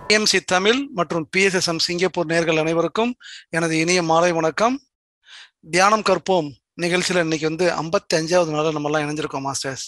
BMC Tamil மற்றும் PSSM Singapore நேர்கள் அனைவருக்கும் எனது இனிய மாலை வணக்கம் தியானம் கற்போம் நிகழ்ச்சியில் இன்னைக்கு வந்து ஐம்பத்தி அஞ்சாவது நாள் நம்ம எல்லாம் இணைஞ்சிருக்கோம் மாஸ்டர்ஸ்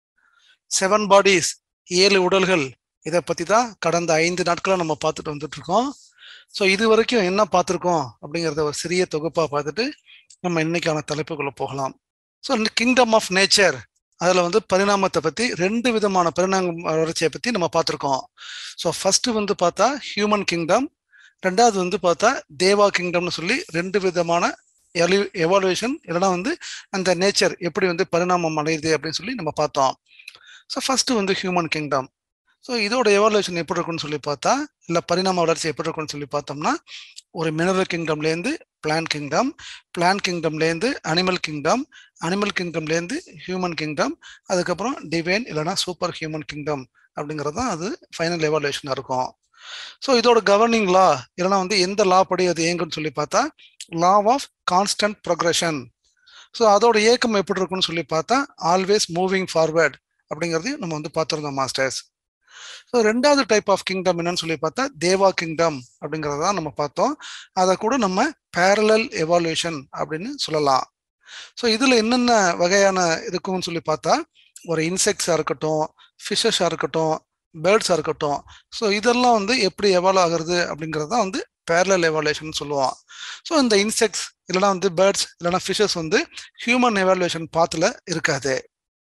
செவன் பாடிஸ் ஏழு உடல்கள் இதை பத்தி தான் கடந்த ஐந்து நாட்களா நம்ம பார்த்துட்டு வந்துட்டு இருக்கோம் ஸோ இது வரைக்கும் என்ன பார்த்துருக்கோம் அப்படிங்கிறத ஒரு சிறிய தொகுப்பா பார்த்துட்டு நம்ம இன்னைக்கான தலைப்புக்குள்ள போகலாம் ஸோ கிங்டம் ஆஃப் நேச்சர் அதில் வந்து பரிணாமத்தை பற்றி ரெண்டு விதமான பரிணாம வளர்ச்சியை பற்றி நம்ம பார்த்துருக்கோம் ஸோ ஃபர்ஸ்ட் வந்து பார்த்தா ஹியூமன் கிங்டம் ரெண்டாவது வந்து பார்த்தா தேவா கிங்டம்னு சொல்லி ரெண்டு விதமான எலி எவாலுவேஷன் இல்லைனா வந்து அந்த நேச்சர் எப்படி வந்து பரிணாமம் அடையுது அப்படின்னு சொல்லி நம்ம பார்த்தோம் ஸோ ஃபர்ஸ்ட் வந்து ஹியூமன் கிங்டம் ஸோ இதோட எவாலுவேஷன் எப்படி இருக்குன்னு சொல்லி பார்த்தா இல்லை பரிணாம வளர்ச்சி எப்படி இருக்குன்னு சொல்லி பார்த்தோம்னா ஒரு மினரல் கிங்டம்லேருந்து பிளான் கிங்டம் பிளான் கிங்டம்லேருந்து அனிமல் கிங்டம் அனிமல் கிங்டம்லேருந்து ஹியூமன் கிங்டம் அதுக்கப்புறம் டிவைன் இல்லைனா சூப்பர் ஹியூமன் கிங்டம் அப்படிங்கிறது தான் அது ஃபைனல் எவாலுவேஷனாக இருக்கும் ஸோ இதோட கவர்னிங் லா இல்லைனா வந்து எந்த லா படி அது இயங்குன்னு சொல்லி பார்த்தா law of constant progression so அதோட இயக்கம் எப்படி இருக்குன்னு சொல்லி பார்த்தா ஆல்வேஸ் மூவிங் ஃபார்வேர்ட் அப்படிங்கிறதையும் நம்ம வந்து பார்த்துருந்தோம் மாஸ்டர்ஸ் ஸோ ரெண்டாவது டைப் ஆஃப் கிங்டம் என்னன்னு சொல்லி பார்த்தா தேவா கிங்டம் அப்படிங்கிறத தான் நம்ம பார்த்தோம் அதை கூட நம்ம பேரலல் எவாலுவேஷன் அப்படின்னு சொல்லலாம் ஸோ இதில் என்னென்ன வகையான இருக்கும்னு சொல்லி பார்த்தா ஒரு இன்செக்ட்ஸாக இருக்கட்டும் ஃபிஷஸாக இருக்கட்டும் பேர்ட்ஸாக இருக்கட்டும் ஸோ இதெல்லாம் வந்து எப்படி எவால்வ் ஆகுறது அப்படிங்கிறது தான் வந்து பேரலல் எவாலுவேஷன் சொல்லுவோம் ஸோ இந்த இன்செக்ட்ஸ் இல்லைனா வந்து பேர்ட்ஸ் இல்லைனா ஃபிஷஸ் வந்து ஹியூமன் எவாலுவேஷன் பாத்தில் இருக்காது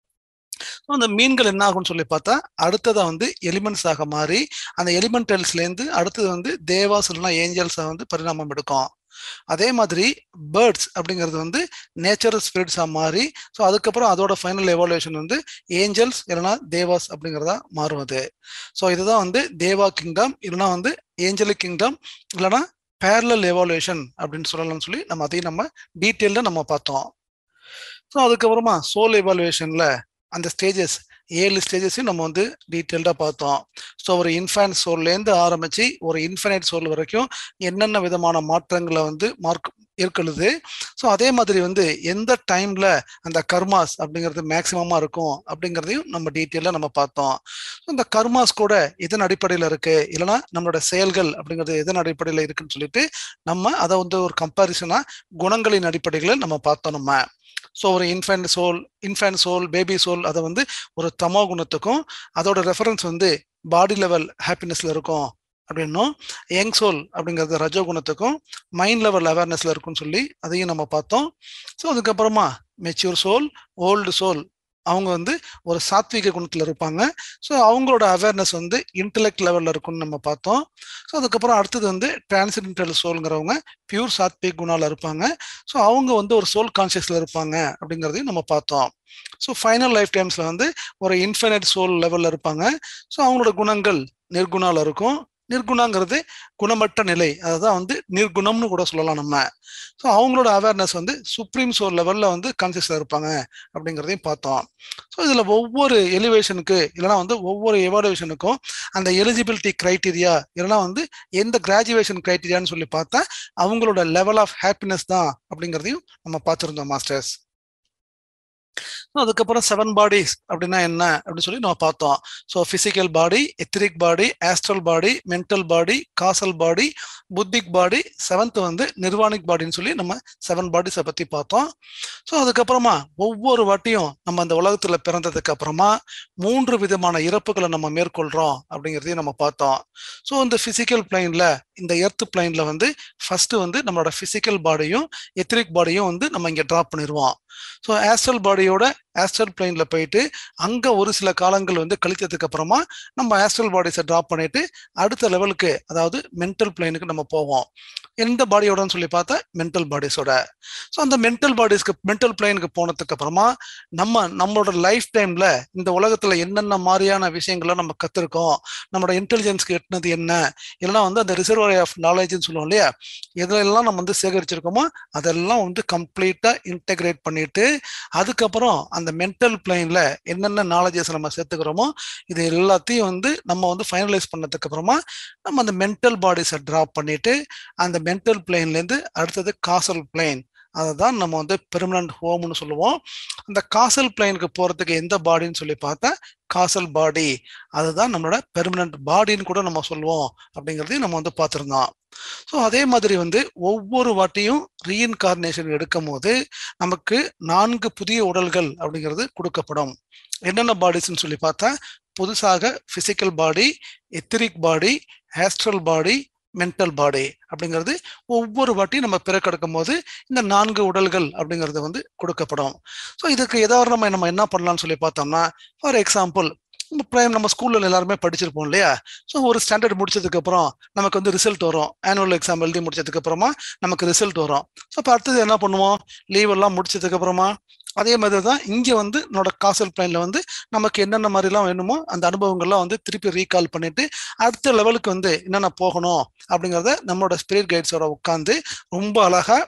அந்த மீன்கள் என்ன ஆகும்னு சொல்லி பார்த்தா அடுத்ததா வந்து எலிமெண்ட்ஸ் ஆக மாறி அந்த எலிமெண்டல்ஸ்லேருந்து அடுத்தது வந்து தேவாஸ் இல்லைனா ஏஞ்சல்ஸை வந்து பரிணாமம் எடுக்கும் அதே மாதிரி பேர்ட்ஸ் அப்படிங்கிறது வந்து நேச்சுரல் ஸ்பிரிட்ஸாக மாறி ஸோ அதுக்கப்புறம் அதோட ஃபைனல் எவாலுவேஷன் வந்து ஏஞ்சல்ஸ் இல்லைனா தேவாஸ் அப்படிங்கிறதா மாறுவது ஸோ இதுதான் வந்து தேவா கிங்டம் இல்லைனா வந்து ஏஞ்சலிக் கிங்டம் இல்லைனா பேரலல் எவாலுவேஷன் அப்படின்னு சொல்லலாம்னு சொல்லி நம்ம அதையும் நம்ம டீட்டெயில்டாக நம்ம பார்த்தோம் ஸோ அதுக்கப்புறமா சோல் எவாலுவேஷனில் அந்த ஸ்டேஜஸ் ஏழு ஸ்டேஜஸையும் நம்ம வந்து டீட்டெயில்டாக பார்த்தோம் ஸோ ஒரு இன்ஃபேன்ட் சோல்லேருந்து ஆரம்பித்து ஒரு இன்ஃபைனைட் சோல் வரைக்கும் என்னென்ன விதமான மாற்றங்களை வந்து மார்க் ஏற்கொள்ளுது ஸோ அதே மாதிரி வந்து எந்த டைமில் அந்த கர்மாஸ் அப்படிங்கிறது மேக்சிமமாக இருக்கும் அப்படிங்கிறதையும் நம்ம டீட்டெயிலாக நம்ம பார்த்தோம் ஸோ இந்த கர்மாஸ் கூட எதன் அடிப்படையில் இருக்குது இல்லைனா நம்மளோட செயல்கள் அப்படிங்கிறது எதன் அடிப்படையில் இருக்குன்னு சொல்லிட்டு நம்ம அதை வந்து ஒரு கம்பாரிசனாக குணங்களின் அடிப்படையில் நம்ம பார்த்தோம் நம்ம ஸோ ஒரு infant soul infant soul baby soul அதை வந்து ஒரு தமோ குணத்துக்கும் அதோட ரெஃபரன்ஸ் வந்து பாடி லெவல் ஹாப்பினஸ்ல இருக்கும் அப்படின்னும் யங் சோல் அப்படிங்கிறது ரஜோ குணத்துக்கும் மைண்ட் லெவல் அவேர்னஸ்ல இருக்கும்னு சொல்லி அதையும் நம்ம பார்த்தோம் ஸோ அதுக்கப்புறமா மெச்சூர் சோல் ஓல்டு சோல் அவங்க வந்து ஒரு சாத்விக குணத்தில் இருப்பாங்க ஸோ அவங்களோட அவேர்னஸ் வந்து இன்டலெக்ட் லெவலில் இருக்கும்னு நம்ம பார்த்தோம் ஸோ அதுக்கப்புறம் அடுத்தது வந்து டிரான்சிடென்டல் சோல்ங்கிறவங்க பியூர் சாத்விக் குணால இருப்பாங்க ஸோ அவங்க வந்து ஒரு சோல் கான்சியஸில் இருப்பாங்க அப்படிங்கிறதையும் நம்ம பார்த்தோம் ஸோ ஃபைனல் லைஃப் டைம்ஸில் வந்து ஒரு இன்ஃபைனைட் சோல் லெவலில் இருப்பாங்க ஸோ அவங்களோட குணங்கள் நிர்குணால இருக்கும் நிர்குணங்கிறது குணமற்ற நிலை அதுதான் வந்து நிர்குணம்னு கூட சொல்லலாம் நம்ம ஸோ அவங்களோட அவேர்னஸ் வந்து சுப்ரீம் சோல் லெவலில் வந்து கான்சியஸில் இருப்பாங்க அப்படிங்கிறதையும் பார்த்தோம் ஸோ இதில் ஒவ்வொரு எலிவேஷனுக்கு இல்லைனா வந்து ஒவ்வொரு எவாலுவேஷனுக்கும் அந்த எலிஜிபிலிட்டி க்ரைட்டீரியா இல்லைனா வந்து எந்த கிராஜுவேஷன் க்ரைட்டீரியான்னு சொல்லி பார்த்தா அவங்களோட லெவல் ஆஃப் ஹாப்பினஸ் தான் அப்படிங்கிறதையும் நம்ம பார்த்துருந்தோம் மாஸ்டர்ஸ் அதுக்கப்புறம் செவன் பாடிஸ் அப்படின்னா என்ன அப்படின்னு சொல்லி நம்ம பார்த்தோம் so physical body etheric body astral body mental body causal body buddhic body seventh வந்து நிர்வாணிக் பாடின்னு சொல்லி நம்ம செவன் பாடிஸை பற்றி பார்த்தோம் ஸோ அதுக்கப்புறமா ஒவ்வொரு வாட்டியும் நம்ம அந்த உலகத்தில் பிறந்ததுக்கு அப்புறமா மூன்று விதமான இறப்புகளை நம்ம மேற்கொள்கிறோம் அப்படிங்கிறதையும் நம்ம பார்த்தோம் ஸோ இந்த பிசிக்கல் பிளைனில் இந்த எர்த் பிளைனில் வந்து ஃபர்ஸ்ட் வந்து நம்மளோட பிசிக்கல் பாடியும் எத்திரிக் பாடியும் வந்து நம்ம இங்கே ட்ராப் பண்ணிடுவோம் ஸோ ஆஸ்ட்ரல் பாடியோட ஆஸ்ட்ரல் பிளைன்ல போயிட்டு அங்க ஒரு சில காலங்கள் வந்து கழித்ததுக்கு அப்புறமா நம்ம ஆஸ்ட்ரல் பாடிஸை ட்ராப் பண்ணிட்டு அடுத்த லெவலுக்கு அதாவது மென்டல் பிளைனுக்கு நம்ம போவோம் எந்த பாடியோடன்னு சொல்லி பார்த்தா மென்டல் பாடிஸோட ஸோ அந்த மென்டல் பாடிஸ்க்கு மென்டல் பிளைனுக்கு போனதுக்கு அப்புறமா நம்ம நம்மளோட லைஃப் டைம்ல இந்த உலகத்துல என்னென்ன மாதிரியான விஷயங்களை நம்ம கத்துருக்கோம் நம்மளோட இன்டெலிஜென்ஸ்க்கு எட்டினது என்ன இல்லைன்னா வந்து அந்த ரிசர்வரி ஆஃப் நாலேஜ்னு சொல்லுவோம் இல்லையா எதெல்லாம் நம்ம வந்து சேகரிச்சிருக்கோமோ அதெல்லாம் வந்து கம்ப்ளீட்டா இன்டெகிரேட் பண்ணிட்டு அதுக்கப்புறம் அந்த மென்டல் பிளைன்ல என்னென்ன நாலேஜஸ் நம்ம சேர்த்துக்கிறோமோ இது எல்லாத்தையும் வந்து நம்ம வந்து ஃபைனலைஸ் பண்ணதுக்கு அப்புறமா நம்ம அந்த மென்டல் பாடிஸை ட்ராப் பண்ணிட்டு அந்த மென்டல் பிளைன்லேருந்து அடுத்தது காசல் பிளைன் அதை தான் நம்ம வந்து பெர்மனன்ட் ஹோம்னு சொல்லுவோம் அந்த காசல் பிளைனுக்கு போகிறதுக்கு எந்த பாடின்னு சொல்லி பார்த்தா காசல் பாடி அதுதான் நம்மளோட பெர்மனன்ட் பாடின்னு கூட நம்ம சொல்லுவோம் அப்படிங்கிறதையும் நம்ம வந்து பார்த்துருந்தோம் ஸோ அதே மாதிரி வந்து ஒவ்வொரு வாட்டியும் ரீஇன்கார்னேஷன் எடுக்கும் போது நமக்கு நான்கு புதிய உடல்கள் அப்படிங்கிறது கொடுக்கப்படும் என்னென்ன பாடிஸ்ன்னு சொல்லி பார்த்தா புதுசாக physical body etheric body astral body mental body அப்படிங்கிறது ஒவ்வொரு வாட்டியும் நம்ம பிறக்கெடுக்கும் போது இந்த நான்கு உடல்கள் அப்படிங்கிறது வந்து கொடுக்கப்படும் ஸோ இதுக்கு ஏதாவது நம்ம நம்ம என்ன பண்ணலாம்னு சொல்லி பார்த்தோம்னா ஃபார் எக்ஸாம்பிள் நம்ம பிரைம் நம்ம ஸ்கூல்ல எல்லாருமே படிச்சிருப்போம் இல்லையா ஸோ ஒரு ஸ்டாண்டர்ட் முடிச்சதுக்கு அப்புறம் நமக்கு வந்து ரிசல்ட் வரும் ஆனுவல் எக்ஸாம் எழுதி முடிச்சதுக்கு அப்புறமா நமக்கு ரிசல்ட் வரும் ஸோ இப்போ அடுத்தது என்ன பண்ணுவோம் லீவ் எல்லாம் முடிச்சதுக்கு அப்புறமா அதே மாதிரி தான் இங்கே வந்து என்னோட காசல் பிளைன்ல வந்து நமக்கு என்னென்ன மாதிரிலாம் வேணுமோ அந்த அனுபவங்கள்லாம் வந்து திருப்பி ரீகால் பண்ணிட்டு அடுத்த லெவலுக்கு வந்து என்னென்ன போகணும் அப்படிங்கிறத நம்மளோட ஸ்பிரிட் கைட்ஸோட உட்காந்து ரொம்ப அழகா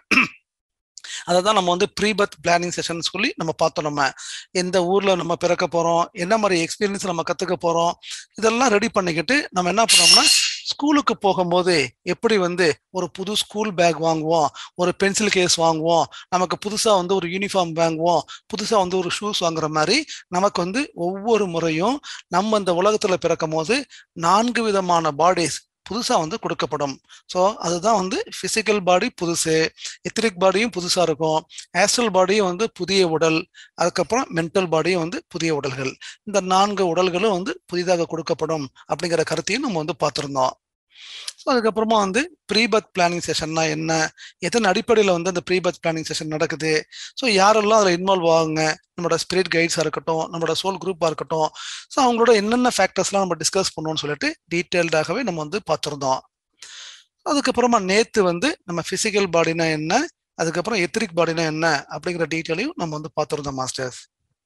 அதை தான் நம்ம வந்து ப்ரீ பர்த் பிளானிங் செஷன் சொல்லி நம்ம பார்த்தோம் நம்ம எந்த ஊர்ல நம்ம பிறக்க போறோம் என்ன மாதிரி எக்ஸ்பீரியன்ஸ் நம்ம கத்துக்க போறோம் இதெல்லாம் ரெடி பண்ணிக்கிட்டு நம்ம என்ன பண்ணோம்னா ஸ்கூலுக்கு போகும்போது எப்படி வந்து ஒரு புது ஸ்கூல் பேக் வாங்குவோம் ஒரு பென்சில் கேஸ் வாங்குவோம் நமக்கு புதுசா வந்து ஒரு யூனிஃபார்ம் வாங்குவோம் புதுசா வந்து ஒரு ஷூஸ் வாங்குற மாதிரி நமக்கு வந்து ஒவ்வொரு முறையும் நம்ம இந்த உலகத்துல பிறக்கும் போது நான்கு விதமான பாடிஸ் புதுசா வந்து கொடுக்கப்படும் ஸோ அதுதான் வந்து பிசிக்கல் பாடி புதுசு எத்திரிக் பாடியும் புதுசா இருக்கும் ஆஸ்ட்ரல் பாடியும் வந்து புதிய உடல் அதுக்கப்புறம் மென்டல் பாடியும் வந்து புதிய உடல்கள் இந்த நான்கு உடல்களும் வந்து புதிதாக கொடுக்கப்படும் அப்படிங்கிற கருத்தையும் நம்ம வந்து பார்த்துருந்தோம் ஸோ அதுக்கப்புறமா வந்து ப்ரீ பர்த் பிளானிங் செஷன்னா என்ன எதன் அடிப்படையில் வந்து அந்த ப்ரீ பர்த் பிளானிங் செஷன் நடக்குது ஸோ யாரெல்லாம் அதில் இன்வால்வ் ஆகுங்க நம்மளோட ஸ்பிரிட் கைட்ஸாக இருக்கட்டும் நம்மளோட சோல் குரூப்பாக இருக்கட்டும் ஸோ அவங்களோட என்னென்ன ஃபேக்டர்ஸ்லாம் நம்ம டிஸ்கஸ் பண்ணோம்னு சொல்லிட்டு டீட்டெயில்டாகவே நம்ம வந்து பார்த்துருந்தோம் அதுக்கப்புறமா நேத்து வந்து நம்ம ஃபிசிக்கல் பாடினா என்ன அதுக்கப்புறம் எத்திரிக் பாடினா என்ன அப்படிங்கிற டீட்டெயிலையும் நம்ம வந்து பார்த்துருந்தோம் மாஸ்டர்ஸ்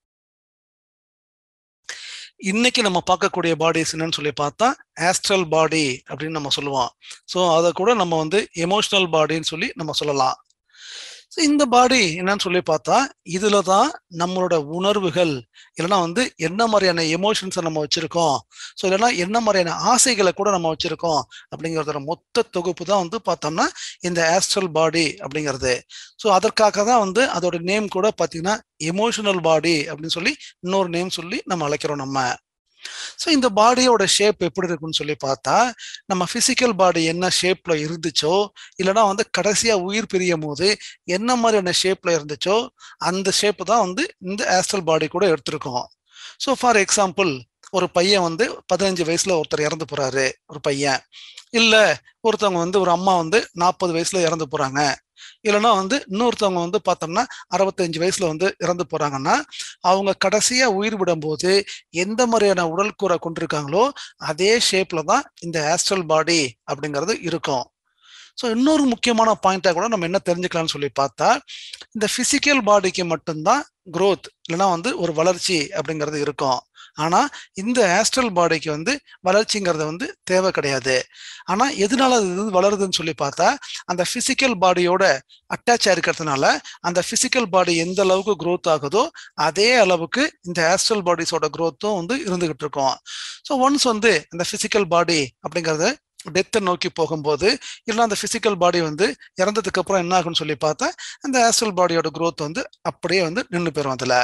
இன்னைக்கு நம்ம பார்க்கக்கூடிய பாடிஸ் என்னன்னு சொல்லி பார்த்தா ஆஸ்ட்ரல் பாடி அப்படின்னு நம்ம சொல்லுவோம் ஸோ அதை கூட நம்ம வந்து எமோஷனல் பாடின்னு சொல்லி நம்ம சொல்லலாம் ஸோ இந்த பாடி என்னன்னு சொல்லி பார்த்தா இதுல தான் நம்மளோட உணர்வுகள் இல்லைன்னா வந்து என்ன மாதிரியான எமோஷன்ஸை நம்ம வச்சிருக்கோம் ஸோ இல்லைன்னா என்ன மாதிரியான ஆசைகளை கூட நம்ம வச்சிருக்கோம் அப்படிங்கிறதோட மொத்த தொகுப்பு தான் வந்து பார்த்தோம்னா இந்த ஆஸ்ட்ரல் பாடி அப்படிங்கிறது ஸோ அதற்காக தான் வந்து அதோட நேம் கூட பார்த்தீங்கன்னா எமோஷனல் பாடி அப்படின்னு சொல்லி இன்னொரு நேம் சொல்லி நம்ம அழைக்கிறோம் நம்ம ஸோ இந்த பாடியோட ஷேப் எப்படி இருக்குன்னு சொல்லி பார்த்தா நம்ம பிசிக்கல் பாடி என்ன ஷேப்ல இருந்துச்சோ இல்லைன்னா வந்து கடைசியா உயிர் பிரியும் போது என்ன மாதிரியான ஷேப்ல இருந்துச்சோ அந்த ஷேப் தான் வந்து இந்த ஆஸ்ட்ரல் பாடி கூட எடுத்திருக்கோம் ஸோ ஃபார் எக்ஸாம்பிள் ஒரு பையன் வந்து பதினஞ்சு வயசுல ஒருத்தர் இறந்து போறாரு ஒரு பையன் இல்ல ஒருத்தவங்க வந்து ஒரு அம்மா வந்து நாற்பது வயசுல இறந்து போறாங்க இல்லைன்னா வந்து இன்னொருத்தவங்க வந்து பார்த்தோம்னா அறுபத்தஞ்சு வயசுல வந்து இறந்து போறாங்கன்னா அவங்க கடைசியா உயிர் விடும்போது எந்த மாதிரியான உடல் கூரை கொண்டிருக்காங்களோ அதே ஷேப்ல தான் இந்த ஆஸ்ட்ரல் பாடி அப்படிங்கிறது இருக்கும் ஸோ இன்னொரு முக்கியமான பாயிண்டா கூட நம்ம என்ன தெரிஞ்சுக்கலாம்னு சொல்லி பார்த்தா இந்த பிசிக்கல் பாடிக்கு மட்டும்தான் growth இல்லைன்னா வந்து ஒரு வளர்ச்சி அப்படிங்கிறது இருக்கும் ஆனா இந்த ஆஸ்ட்ரல் பாடிக்கு வந்து வளர்ச்சிங்கிறது வந்து தேவை கிடையாது ஆனா எதனால அது வந்து வளருதுன்னு சொல்லி பார்த்தா அந்த பிசிக்கல் பாடியோட அட்டாச் இருக்கிறதுனால அந்த பிசிக்கல் பாடி எந்த அளவுக்கு growth ஆகுதோ அதே அளவுக்கு இந்த ஆஸ்ட்ரல் பாடிஸோட growthம் வந்து இருந்துகிட்டு இருக்கும் ஸோ ஒன்ஸ் வந்து அந்த பிசிக்கல் பாடி அப்படிங்கறது டெத்தை நோக்கி போகும்போது இல்லைன்னா அந்த பிசிக்கல் பாடி வந்து இறந்ததுக்கு அப்புறம் என்ன ஆகும்னு சொல்லி பார்த்தா அந்த ஆஸ்ட்ரல் பாடியோட growth வந்து அப்படியே வந்து நின்று போயிடும் அதுல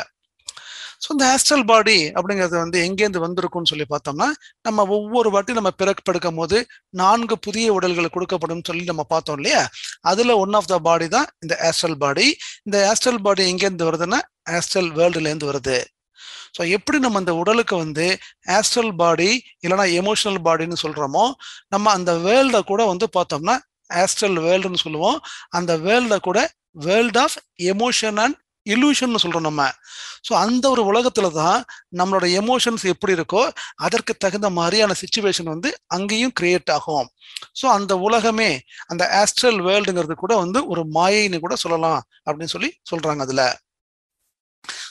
ஸோ இந்த ஆஸ்ட்ரல் பாடி அப்படிங்கிறது வந்து எங்கேருந்து வந்திருக்கும்னு சொல்லி பார்த்தோம்னா நம்ம ஒவ்வொரு வாட்டி நம்ம பிறப்படுக்கும் போது நான்கு புதிய உடல்கள் கொடுக்கப்படும் சொல்லி நம்ம பார்த்தோம் இல்லையா அதுல ஒன் ஆஃப் த பாடி தான் இந்த ஆஸ்ட்ரல் பாடி இந்த ஆஸ்ட்ரல் பாடி எங்கேருந்து வருதுன்னா ஆஸ்ட்ரல் வேர்ல்டுலேருந்து வருது ஸோ எப்படி நம்ம இந்த உடலுக்கு வந்து ஆஸ்ட்ரல் பாடி இல்லைன்னா எமோஷனல் பாடின்னு சொல்றோமோ நம்ம அந்த வேர்ல்டை கூட வந்து பார்த்தோம்னா ஆஸ்ட்ரல் வேர்ல்டுன்னு சொல்லுவோம் அந்த வேர்ல்டை கூட world of emotion and illusion சொல்றோம் நம்ம ஸோ அந்த ஒரு உலகத்துல தான் நம்மளோட எமோஷன்ஸ் எப்படி இருக்கோ அதற்கு தகுந்த மாதிரியான சுச்சுவேஷன் வந்து அங்கேயும் கிரியேட் ஆகும் ஸோ அந்த உலகமே அந்த ஆஸ்ட்ரல் வேர்ல்டுங்கிறது கூட வந்து ஒரு மாயைன்னு கூட சொல்லலாம் அப்படின்னு சொல்லி சொல்றாங்க அதுல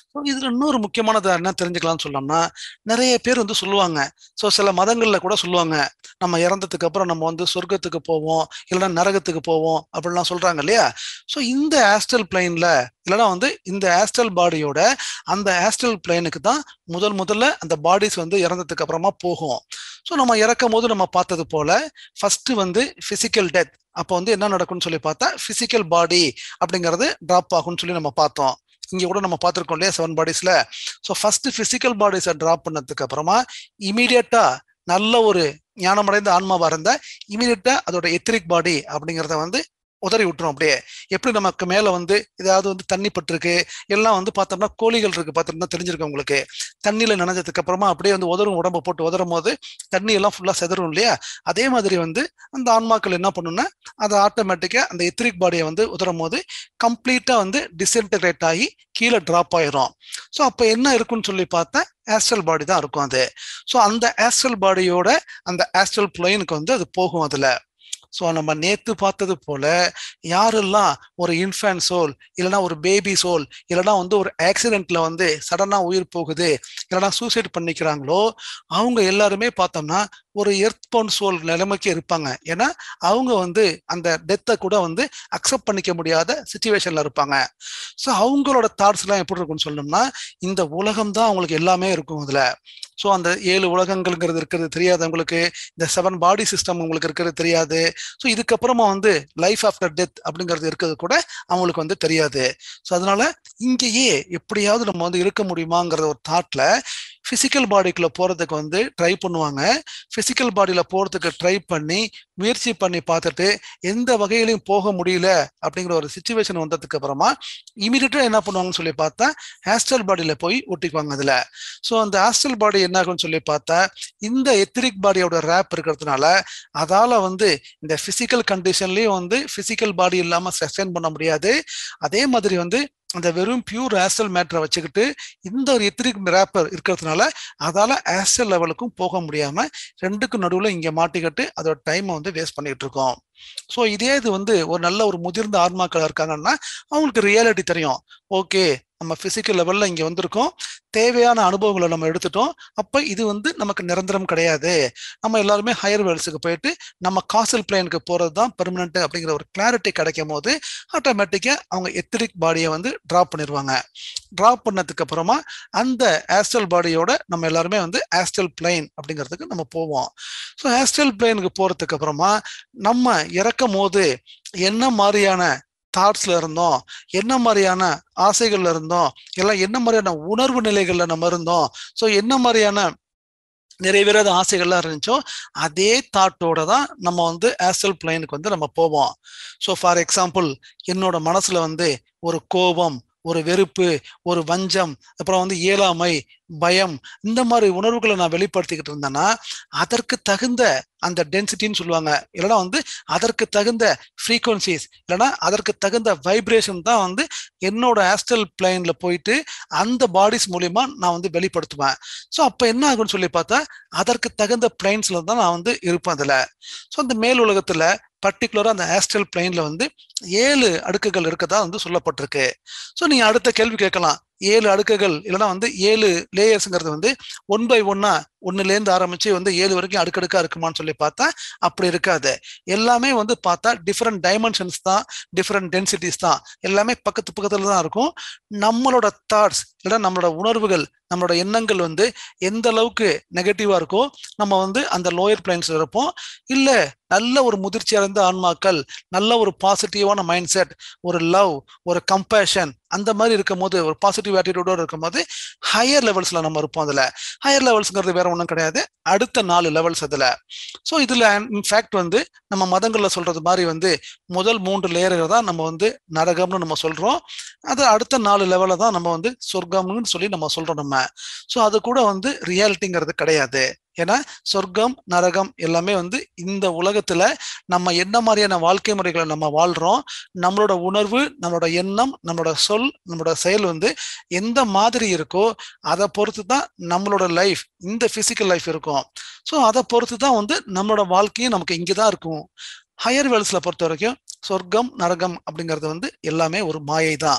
ஸோ இதுல இன்னொரு முக்கியமானது என்ன தெரிஞ்சுக்கலாம்னு சொல்லோம்னா நிறைய பேர் வந்து சொல்லுவாங்க ஸோ சில மதங்கள்ல கூட சொல்லுவாங்க நம்ம இறந்ததுக்கு அப்புறம் நம்ம வந்து சொர்க்கத்துக்கு போவோம் இல்லைன்னா நரகத்துக்கு போவோம் அப்படிலாம் சொல்றாங்க இல்லையா ஸோ இந்த ஆஸ்டல் பிளைன்ல இல்லைன்னா வந்து இந்த ஆஸ்டல் பாடியோட அந்த ஆஸ்டல் பிளைனுக்கு தான் முதல் முதல்ல அந்த பாடிஸ் வந்து இறந்ததுக்கு அப்புறமா போகும் ஸோ நம்ம இறக்கும் போது நம்ம பார்த்தது போல ஃபர்ஸ்ட் வந்து பிசிக்கல் டெத் அப்போ வந்து என்ன நடக்கும்னு சொல்லி பார்த்தா பிசிக்கல் பாடி அப்படிங்கிறது டிராப் ஆகும்னு சொல்லி நம்ம பார்த்தோம் இங்க கூட நம்ம பார்த்துருக்கோம் இல்லையா செவன் பாடிஸ்ல ஸோ ஃபர்ஸ்ட் பிசிக்கல் பாடிஸை டிராப் பண்ணதுக்கு அப்புறமா இமீடியட்டா நல்ல ஒரு ஞானமடைந்த ஆன்மாவா இருந்தா இமீடியட்டா அதோட எத்திரிக் பாடி அப்படிங்கிறத வந்து உதறி விட்டுரும் அப்படியே எப்படி நமக்கு மேல வந்து ஏதாவது வந்து தண்ணி பட்டிருக்கு எல்லாம் வந்து பார்த்தோம்னா கோழிகள் இருக்கு பார்த்துருந்தா தெரிஞ்சிருக்கு உங்களுக்கு தண்ணியில நனைஞ்சதுக்கு அப்புறமா அப்படியே வந்து உதரும் உடம்ப போட்டு உதரும் போது தண்ணி எல்லாம் ஃபுல்லா செதறும் இல்லையா அதே மாதிரி வந்து அந்த ஆன்மாக்கள் என்ன பண்ணுன்னா அது ஆட்டோமேட்டிக்கா அந்த எத்திரிக் பாடியை வந்து உதரும் போது கம்ப்ளீட்டா வந்து டிஸ்இன்டகிரேட் ஆகி கீழே டிராப் ஆயிரும் ஸோ அப்போ என்ன இருக்குன்னு சொல்லி பார்த்தா ஆஸ்ட்ரல் பாடி தான் இருக்கும் அது ஸோ அந்த ஆஸ்ட்ரல் பாடியோட அந்த ஆஸ்ட்ரல் பிளைனுக்கு வந்து அது போகும் அதுல ஸோ நம்ம நேத்து பார்த்தது போல யாரெல்லாம் ஒரு இன்ஃபேன்ட் சோல் இல்லைன்னா ஒரு பேபி சோல் இல்லைன்னா வந்து ஒரு ஆக்சிடென்ட்ல வந்து சடனா உயிர் போகுது இல்லைன்னா சூசைட் பண்ணிக்கிறாங்களோ அவங்க எல்லாருமே பார்த்தோம்னா ஒரு எர்த் பவுண்ட் சோல் நிலைமைக்கு இருப்பாங்க ஏன்னா அவங்க வந்து அந்த டெத்தை கூட வந்து அக்செப்ட் பண்ணிக்க முடியாத சுச்சுவேஷன்ல இருப்பாங்க ஸோ அவங்களோட தாட்ஸ் எல்லாம் எப்படி இருக்கும்னு சொல்லணும்னா இந்த உலகம் தான் அவங்களுக்கு எல்லாமே இருக்கும் அதுல ஸோ அந்த ஏழு உலகங்கள்ங்கிறது இருக்கிறது தெரியாது அவங்களுக்கு இந்த செவன் பாடி சிஸ்டம் உங்களுக்கு இருக்கிறது தெரியாது ஸோ இதுக்கப்புறமா வந்து லைஃப் ஆஃப்டர் டெத் அப்படிங்கிறது இருக்கிறது கூட அவங்களுக்கு வந்து தெரியாது ஸோ அதனால இங்கேயே எப்படியாவது நம்ம வந்து இருக்க முடியுமாங்கிற ஒரு தாட்ல பிசிக்கல் பாடிக்குள்ள போறதுக்கு வந்து ட்ரை பண்ணுவாங்க பிசிக்கல் பாடியில போறதுக்கு ட்ரை பண்ணி முயற்சி பண்ணி பார்த்துட்டு எந்த வகையிலையும் போக முடியல அப்படிங்கிற ஒரு சுச்சுவேஷன் வந்ததுக்கு அப்புறமா இமீடியட்டா என்ன பண்ணுவாங்கன்னு சொல்லி பார்த்தா ஆஸ்ட்ரல் பாடியில போய் ஒட்டிக்குவாங்க அதுல ஸோ அந்த ஆஸ்ட்ரல் பாடி என்ன ஆகும்னு சொல்லி பார்த்தா இந்த எத்திரிக் பாடியோட ரேப் இருக்கிறதுனால அதால வந்து இந்த பிசிக்கல் கண்டிஷன்லயும் வந்து பிசிக்கல் பாடி இல்லாம சஸ்டைன் பண்ண முடியாது அதே மாதிரி வந்து அந்த வெறும் பியூர் ஆஸ்டல் மேட்டரை வச்சுக்கிட்டு இந்த ஒரு எத்திரிக் ரேப்பர் இருக்கிறதுனால அதால ஆஸ்டல் லெவலுக்கும் போக முடியாம ரெண்டுக்கும் நடுவுல இங்க மாட்டிக்கிட்டு அதோட டைமை வந்து வேஸ்ட் பண்ணிட்டு இருக்கோம் ஸோ இதே இது வந்து ஒரு நல்ல ஒரு முதிர்ந்த ஆன்மாக்கள் இருக்காங்கன்னா அவங்களுக்கு ரியாலிட்டி தெரியும் ஓகே நம்ம பிசிக்கல் லெவல்ல இங்க வந்திருக்கோம் தேவையான அனுபவங்களை நம்ம எடுத்துட்டோம் அப்ப இது வந்து நமக்கு நிரந்தரம் கிடையாது நம்ம எல்லாருமே ஹையர் வேல்ஸுக்கு போயிட்டு நம்ம காசல் பிளேனுக்கு போறது தான் பெர்மனன்ட் அப்படிங்கிற ஒரு கிளாரிட்டி கிடைக்கும் போது ஆட்டோமேட்டிக்கா அவங்க எத்திரிக் பாடியை வந்து டிராப் பண்ணிடுவாங்க டிராப் பண்ணதுக்கு அப்புறமா அந்த ஆஸ்டல் பாடியோட நம்ம எல்லாருமே வந்து ஆஸ்டல் பிளைன் அப்படிங்கிறதுக்கு நம்ம போவோம் ஸோ ஆஸ்டல் பிளைனுக்கு போறதுக்கு அப்புறமா நம்ம இறக்கும் போது என்ன மாதிரியான தாட்ஸ்ல இருந்தோம் என்ன மாதிரியான ஆசைகள்ல இருந்தோம் எல்லாம் என்ன மாதிரியான உணர்வு நிலைகள்ல நம்ம இருந்தோம் ஸோ என்ன மாதிரியான நிறைவேறாத ஆசைகள்லாம் இருந்துச்சோ அதே தாட்டோட தான் நம்ம வந்து ஆஸ்டல் பிளைனுக்கு வந்து நம்ம போவோம் ஸோ ஃபார் எக்ஸாம்பிள் என்னோட மனசுல வந்து ஒரு கோபம் ஒரு வெறுப்பு ஒரு வஞ்சம் அப்புறம் வந்து இயலாமை பயம் இந்த மாதிரி உணர்வுகளை நான் வெளிப்படுத்திக்கிட்டு இருந்தேன்னா அதற்கு தகுந்த அந்த டென்சிட்டின்னு சொல்லுவாங்க இல்லைன்னா வந்து அதற்கு தகுந்த ஃப்ரீக்வன்சிஸ் இல்லைன்னா அதற்கு தகுந்த வைப்ரேஷன் தான் வந்து என்னோட ஆஸ்டல் பிளைன்ல போயிட்டு அந்த பாடிஸ் மூலியமா நான் வந்து வெளிப்படுத்துவேன் ஸோ அப்போ என்ன ஆகும்னு சொல்லி பார்த்தா அதற்கு தகுந்த பிளைன்ஸ்ல தான் நான் வந்து இருப்பேன் அதுல ஸோ அந்த மேல் உலகத்துல பர்டிகுலரா அந்த ஆஸ்ட்ரல் பிளைன்ல வந்து ஏழு அடுக்குகள் இருக்கதா வந்து சொல்லப்பட்டிருக்கு ஸோ நீங்க அடுத்த கேள்வி கேட்கலாம் ஏழு அடுக்குகள் இல்லைன்னா வந்து ஏழு லேயர்ஸ்ங்கிறது வந்து ஒன் பை ஒன்னா ஒன்னுலேருந்து ஆரம்பிச்சு வந்து ஏழு வரைக்கும் அடுக்கடுக்கா இருக்குமான்னு சொல்லி பார்த்தா அப்படி இருக்காது எல்லாமே வந்து பார்த்தா டிஃப்ரெண்ட் டைமென்ஷன்ஸ் தான் டிஃப்ரெண்ட் டென்சிட்டிஸ் தான் எல்லாமே பக்கத்து பக்கத்துல தான் இருக்கும் நம்மளோட தாட்ஸ் இல்லைன்னா நம்மளோட உணர்வுகள் நம்மளோட எண்ணங்கள் வந்து எந்த அளவுக்கு நெகட்டிவா இருக்கோ நம்ம வந்து அந்த லோயர் பிளைன்ஸ்ல இருப்போம் இல்ல நல்ல ஒரு முதிர்ச்சி அடைந்த ஆன்மாக்கள் நல்ல ஒரு பாசிட்டிவான மைண்ட் செட் ஒரு லவ் ஒரு கம்பேஷன் அந்த மாதிரி இருக்கும் போது ஒரு பாசிட்டிவ் ஆட்டிடியூடோட இருக்கும் போது ஹையர் லெவல்ஸ்ல நம்ம இருப்போம் அதுல ஹையர் லெவல்ஸ்ங்கிறது வேற ஒன்றும் கிடையாது அடுத்த நாலு லெவல்ஸ் அதுல ஸோ இதுல இன்ஃபேக்ட் வந்து நம்ம மதங்கள்ல சொல்றது மாதிரி வந்து முதல் மூன்று லேயர்கள் தான் நம்ம வந்து நரகம்னு நம்ம சொல்றோம் அது அடுத்த நாலு லெவலில் தான் நம்ம வந்து சொர்க்கம்னு சொல்லி நம்ம சொல்றோம் நம்ம ஸோ அது கூட வந்து ரியாலிட்டிங்கிறது கிடையாது ஏன்னா சொர்க்கம் நரகம் எல்லாமே வந்து இந்த உலகத்துல நம்ம என்ன மாதிரியான வாழ்க்கை முறைகளை நம்ம வாழ்றோம் நம்மளோட உணர்வு நம்மளோட எண்ணம் நம்மளோட சொல் நம்மளோட செயல் வந்து எந்த மாதிரி இருக்கோ அதை பொறுத்து தான் நம்மளோட லைஃப் இந்த பிசிக்கல் லைஃப் இருக்கும் ஸோ அதை பொறுத்து தான் வந்து நம்மளோட வாழ்க்கையும் நமக்கு இங்கே தான் இருக்கும் ஹையர் வேல்ஸ்ல பொறுத்த வரைக்கும் சொர்க்கம் நரகம் அப்படிங்கிறது வந்து எல்லாமே ஒரு மாயை தான்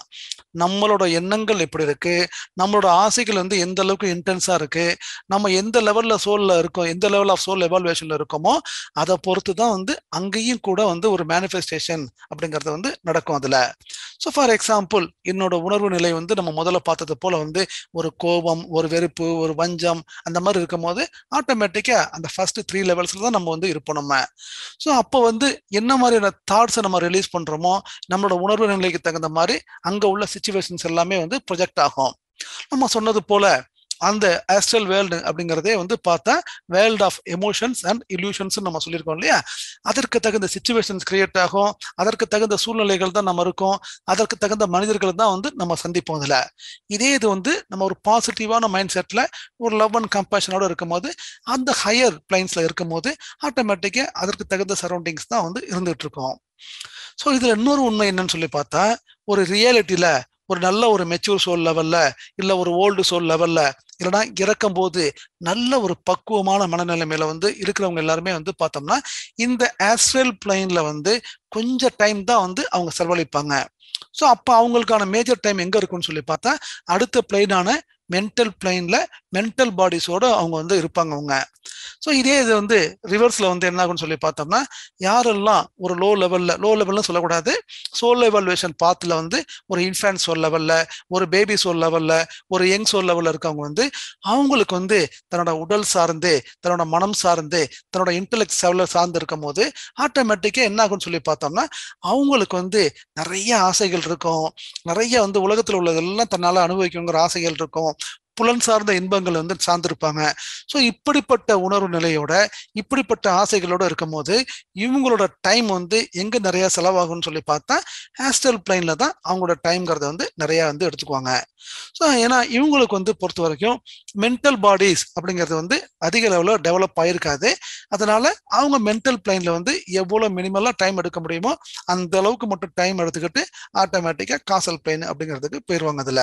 நம்மளோட எண்ணங்கள் எப்படி இருக்கு நம்மளோட ஆசைகள் வந்து எந்த அளவுக்கு இன்டென்ஸா இருக்கு நம்ம எந்த லெவல்ல சோல்ல இருக்கோம் எந்த லெவல் ஆஃப் சோல் எவால்வேஷன்ல இருக்கோமோ அதை பொறுத்து தான் வந்து அங்கேயும் கூட வந்து ஒரு மேனிஃபெஸ்டேஷன் அப்படிங்கிறது வந்து நடக்கும் அதுல ஸோ ஃபார் எக்ஸாம்பிள் என்னோட உணர்வு நிலை வந்து நம்ம முதல்ல பார்த்தது போல வந்து ஒரு கோபம் ஒரு வெறுப்பு ஒரு வஞ்சம் அந்த மாதிரி இருக்கும் போது ஆட்டோமேட்டிக்கா அந்த ஃபர்ஸ்ட் த்ரீ லெவல்ஸ்ல தான் நம்ம வந்து இருப்போம் நம்ம ஸோ அப்போ வந்து என்ன மாதிரியான தாட்ஸை நம்ம ரிலீஸ் பண்றோமோ நம்மளோட உணர்வு நிலைக்கு தகுந்த மாதிரி அங்க உள்ள சுச்சுவேஷன்ஸ் எல்லாமே வந்து ப்ரொஜெக்ட் ஆகும் நம்ம சொன்னது போல அந்த ஆஸ்ட்ரல் வேர்ல்டு அப்படிங்கிறதே வந்து பார்த்தா world of emotions and illusions நம்ம சொல்லியிருக்கோம் இல்லையா அதற்கு தகுந்த சுச்சுவேஷன்ஸ் கிரியேட் ஆகும் அதற்கு தகுந்த சூழ்நிலைகள் தான் நம்ம இருக்கோம் அதற்கு தகுந்த மனிதர்கள் தான் வந்து நம்ம சந்திப்போம் அதில் இதே இது வந்து நம்ம ஒரு பாசிட்டிவான மைண்ட் செட்டில் ஒரு லவ் அண்ட் கம்பேஷனோட இருக்கும்போது அந்த ஹையர் பிளைன்ஸில் இருக்கும்போது ஆட்டோமேட்டிக்காக அதற்கு தகுந்த சரௌண்டிங்ஸ் தான் வந்து இருந்துகிட்டு இருக்கோம் ஸோ இதில் இன்னொரு உண்மை என்னன்னு சொல்லி பார்த்தா ஒரு ரியாலிட்டியில் ஒரு நல்ல ஒரு மெச்சூர் சோல் லெவல்ல இல்ல ஒரு ஓல்டு சோல் லெவல்ல இல்லைன்னா இறக்கும் போது நல்ல ஒரு பக்குவமான மனநிலைமையில வந்து இருக்கிறவங்க எல்லாருமே வந்து பார்த்தோம்னா இந்த ஆஸ்ட்ரல் பிளைன்ல வந்து கொஞ்சம் டைம் தான் வந்து அவங்க செலவழிப்பாங்க ஸோ அப்போ அவங்களுக்கான மேஜர் டைம் எங்க இருக்குன்னு சொல்லி பார்த்தா அடுத்த பிளைனான மென்டல் பிளைன்ல மென்டல் பாடிஸோட அவங்க வந்து இருப்பாங்க அவங்க ஸோ இதே இது வந்து ரிவர்ஸ்ல வந்து என்ன ஆகும்னு சொல்லி பார்த்தோம்னா யாரெல்லாம் ஒரு லோ லெவல்ல லோ லெவல்னு சொல்லக்கூடாது சோல் எவால்வேஷன் பாத்துல வந்து ஒரு இன்ஃபேன்ட் சோல் லெவல்ல ஒரு பேபி சோல் லெவல்ல ஒரு யங் சோல் லெவல்ல இருக்கவங்க வந்து அவங்களுக்கு வந்து தன்னோட உடல் சார்ந்து தன்னோட மனம் சார்ந்து தன்னோட இன்டெலெக்ட் லெவலில் சார்ந்து இருக்கும் போது ஆட்டோமேட்டிக்கா என்ன ஆகும்னு சொல்லி பார்த்தோம்னா அவங்களுக்கு வந்து நிறைய ஆசைகள் இருக்கும் நிறைய வந்து உலகத்தில் உள்ளதெல்லாம் தன்னால அனுபவிக்கணுங்கிற ஆசைகள் இருக்கும் புலன் சார்ந்த இன்பங்கள் வந்து சார்ந்திருப்பாங்க ஸோ இப்படிப்பட்ட உணர்வு நிலையோட இப்படிப்பட்ட ஆசைகளோட இருக்கும் போது இவங்களோட டைம் வந்து எங்க நிறைய செலவாகும்னு சொல்லி பார்த்தா ஆஸ்ட்ரல் பிளைன்ல தான் அவங்களோட டைம்ங்கிறத வந்து நிறைய வந்து எடுத்துக்குவாங்க ஸோ ஏன்னா இவங்களுக்கு வந்து பொறுத்த வரைக்கும் மென்டல் பாடிஸ் அப்படிங்கிறது வந்து அதிக லெவலில் டெவலப் ஆயிருக்காது அதனால அவங்க மென்டல் பிளைன்ல வந்து எவ்வளோ மினிமலாக டைம் எடுக்க முடியுமோ அந்த அளவுக்கு மட்டும் டைம் எடுத்துக்கிட்டு ஆட்டோமேட்டிக்காக காசல் பிளைன் அப்படிங்கிறதுக்கு போயிடுவாங்க அதில்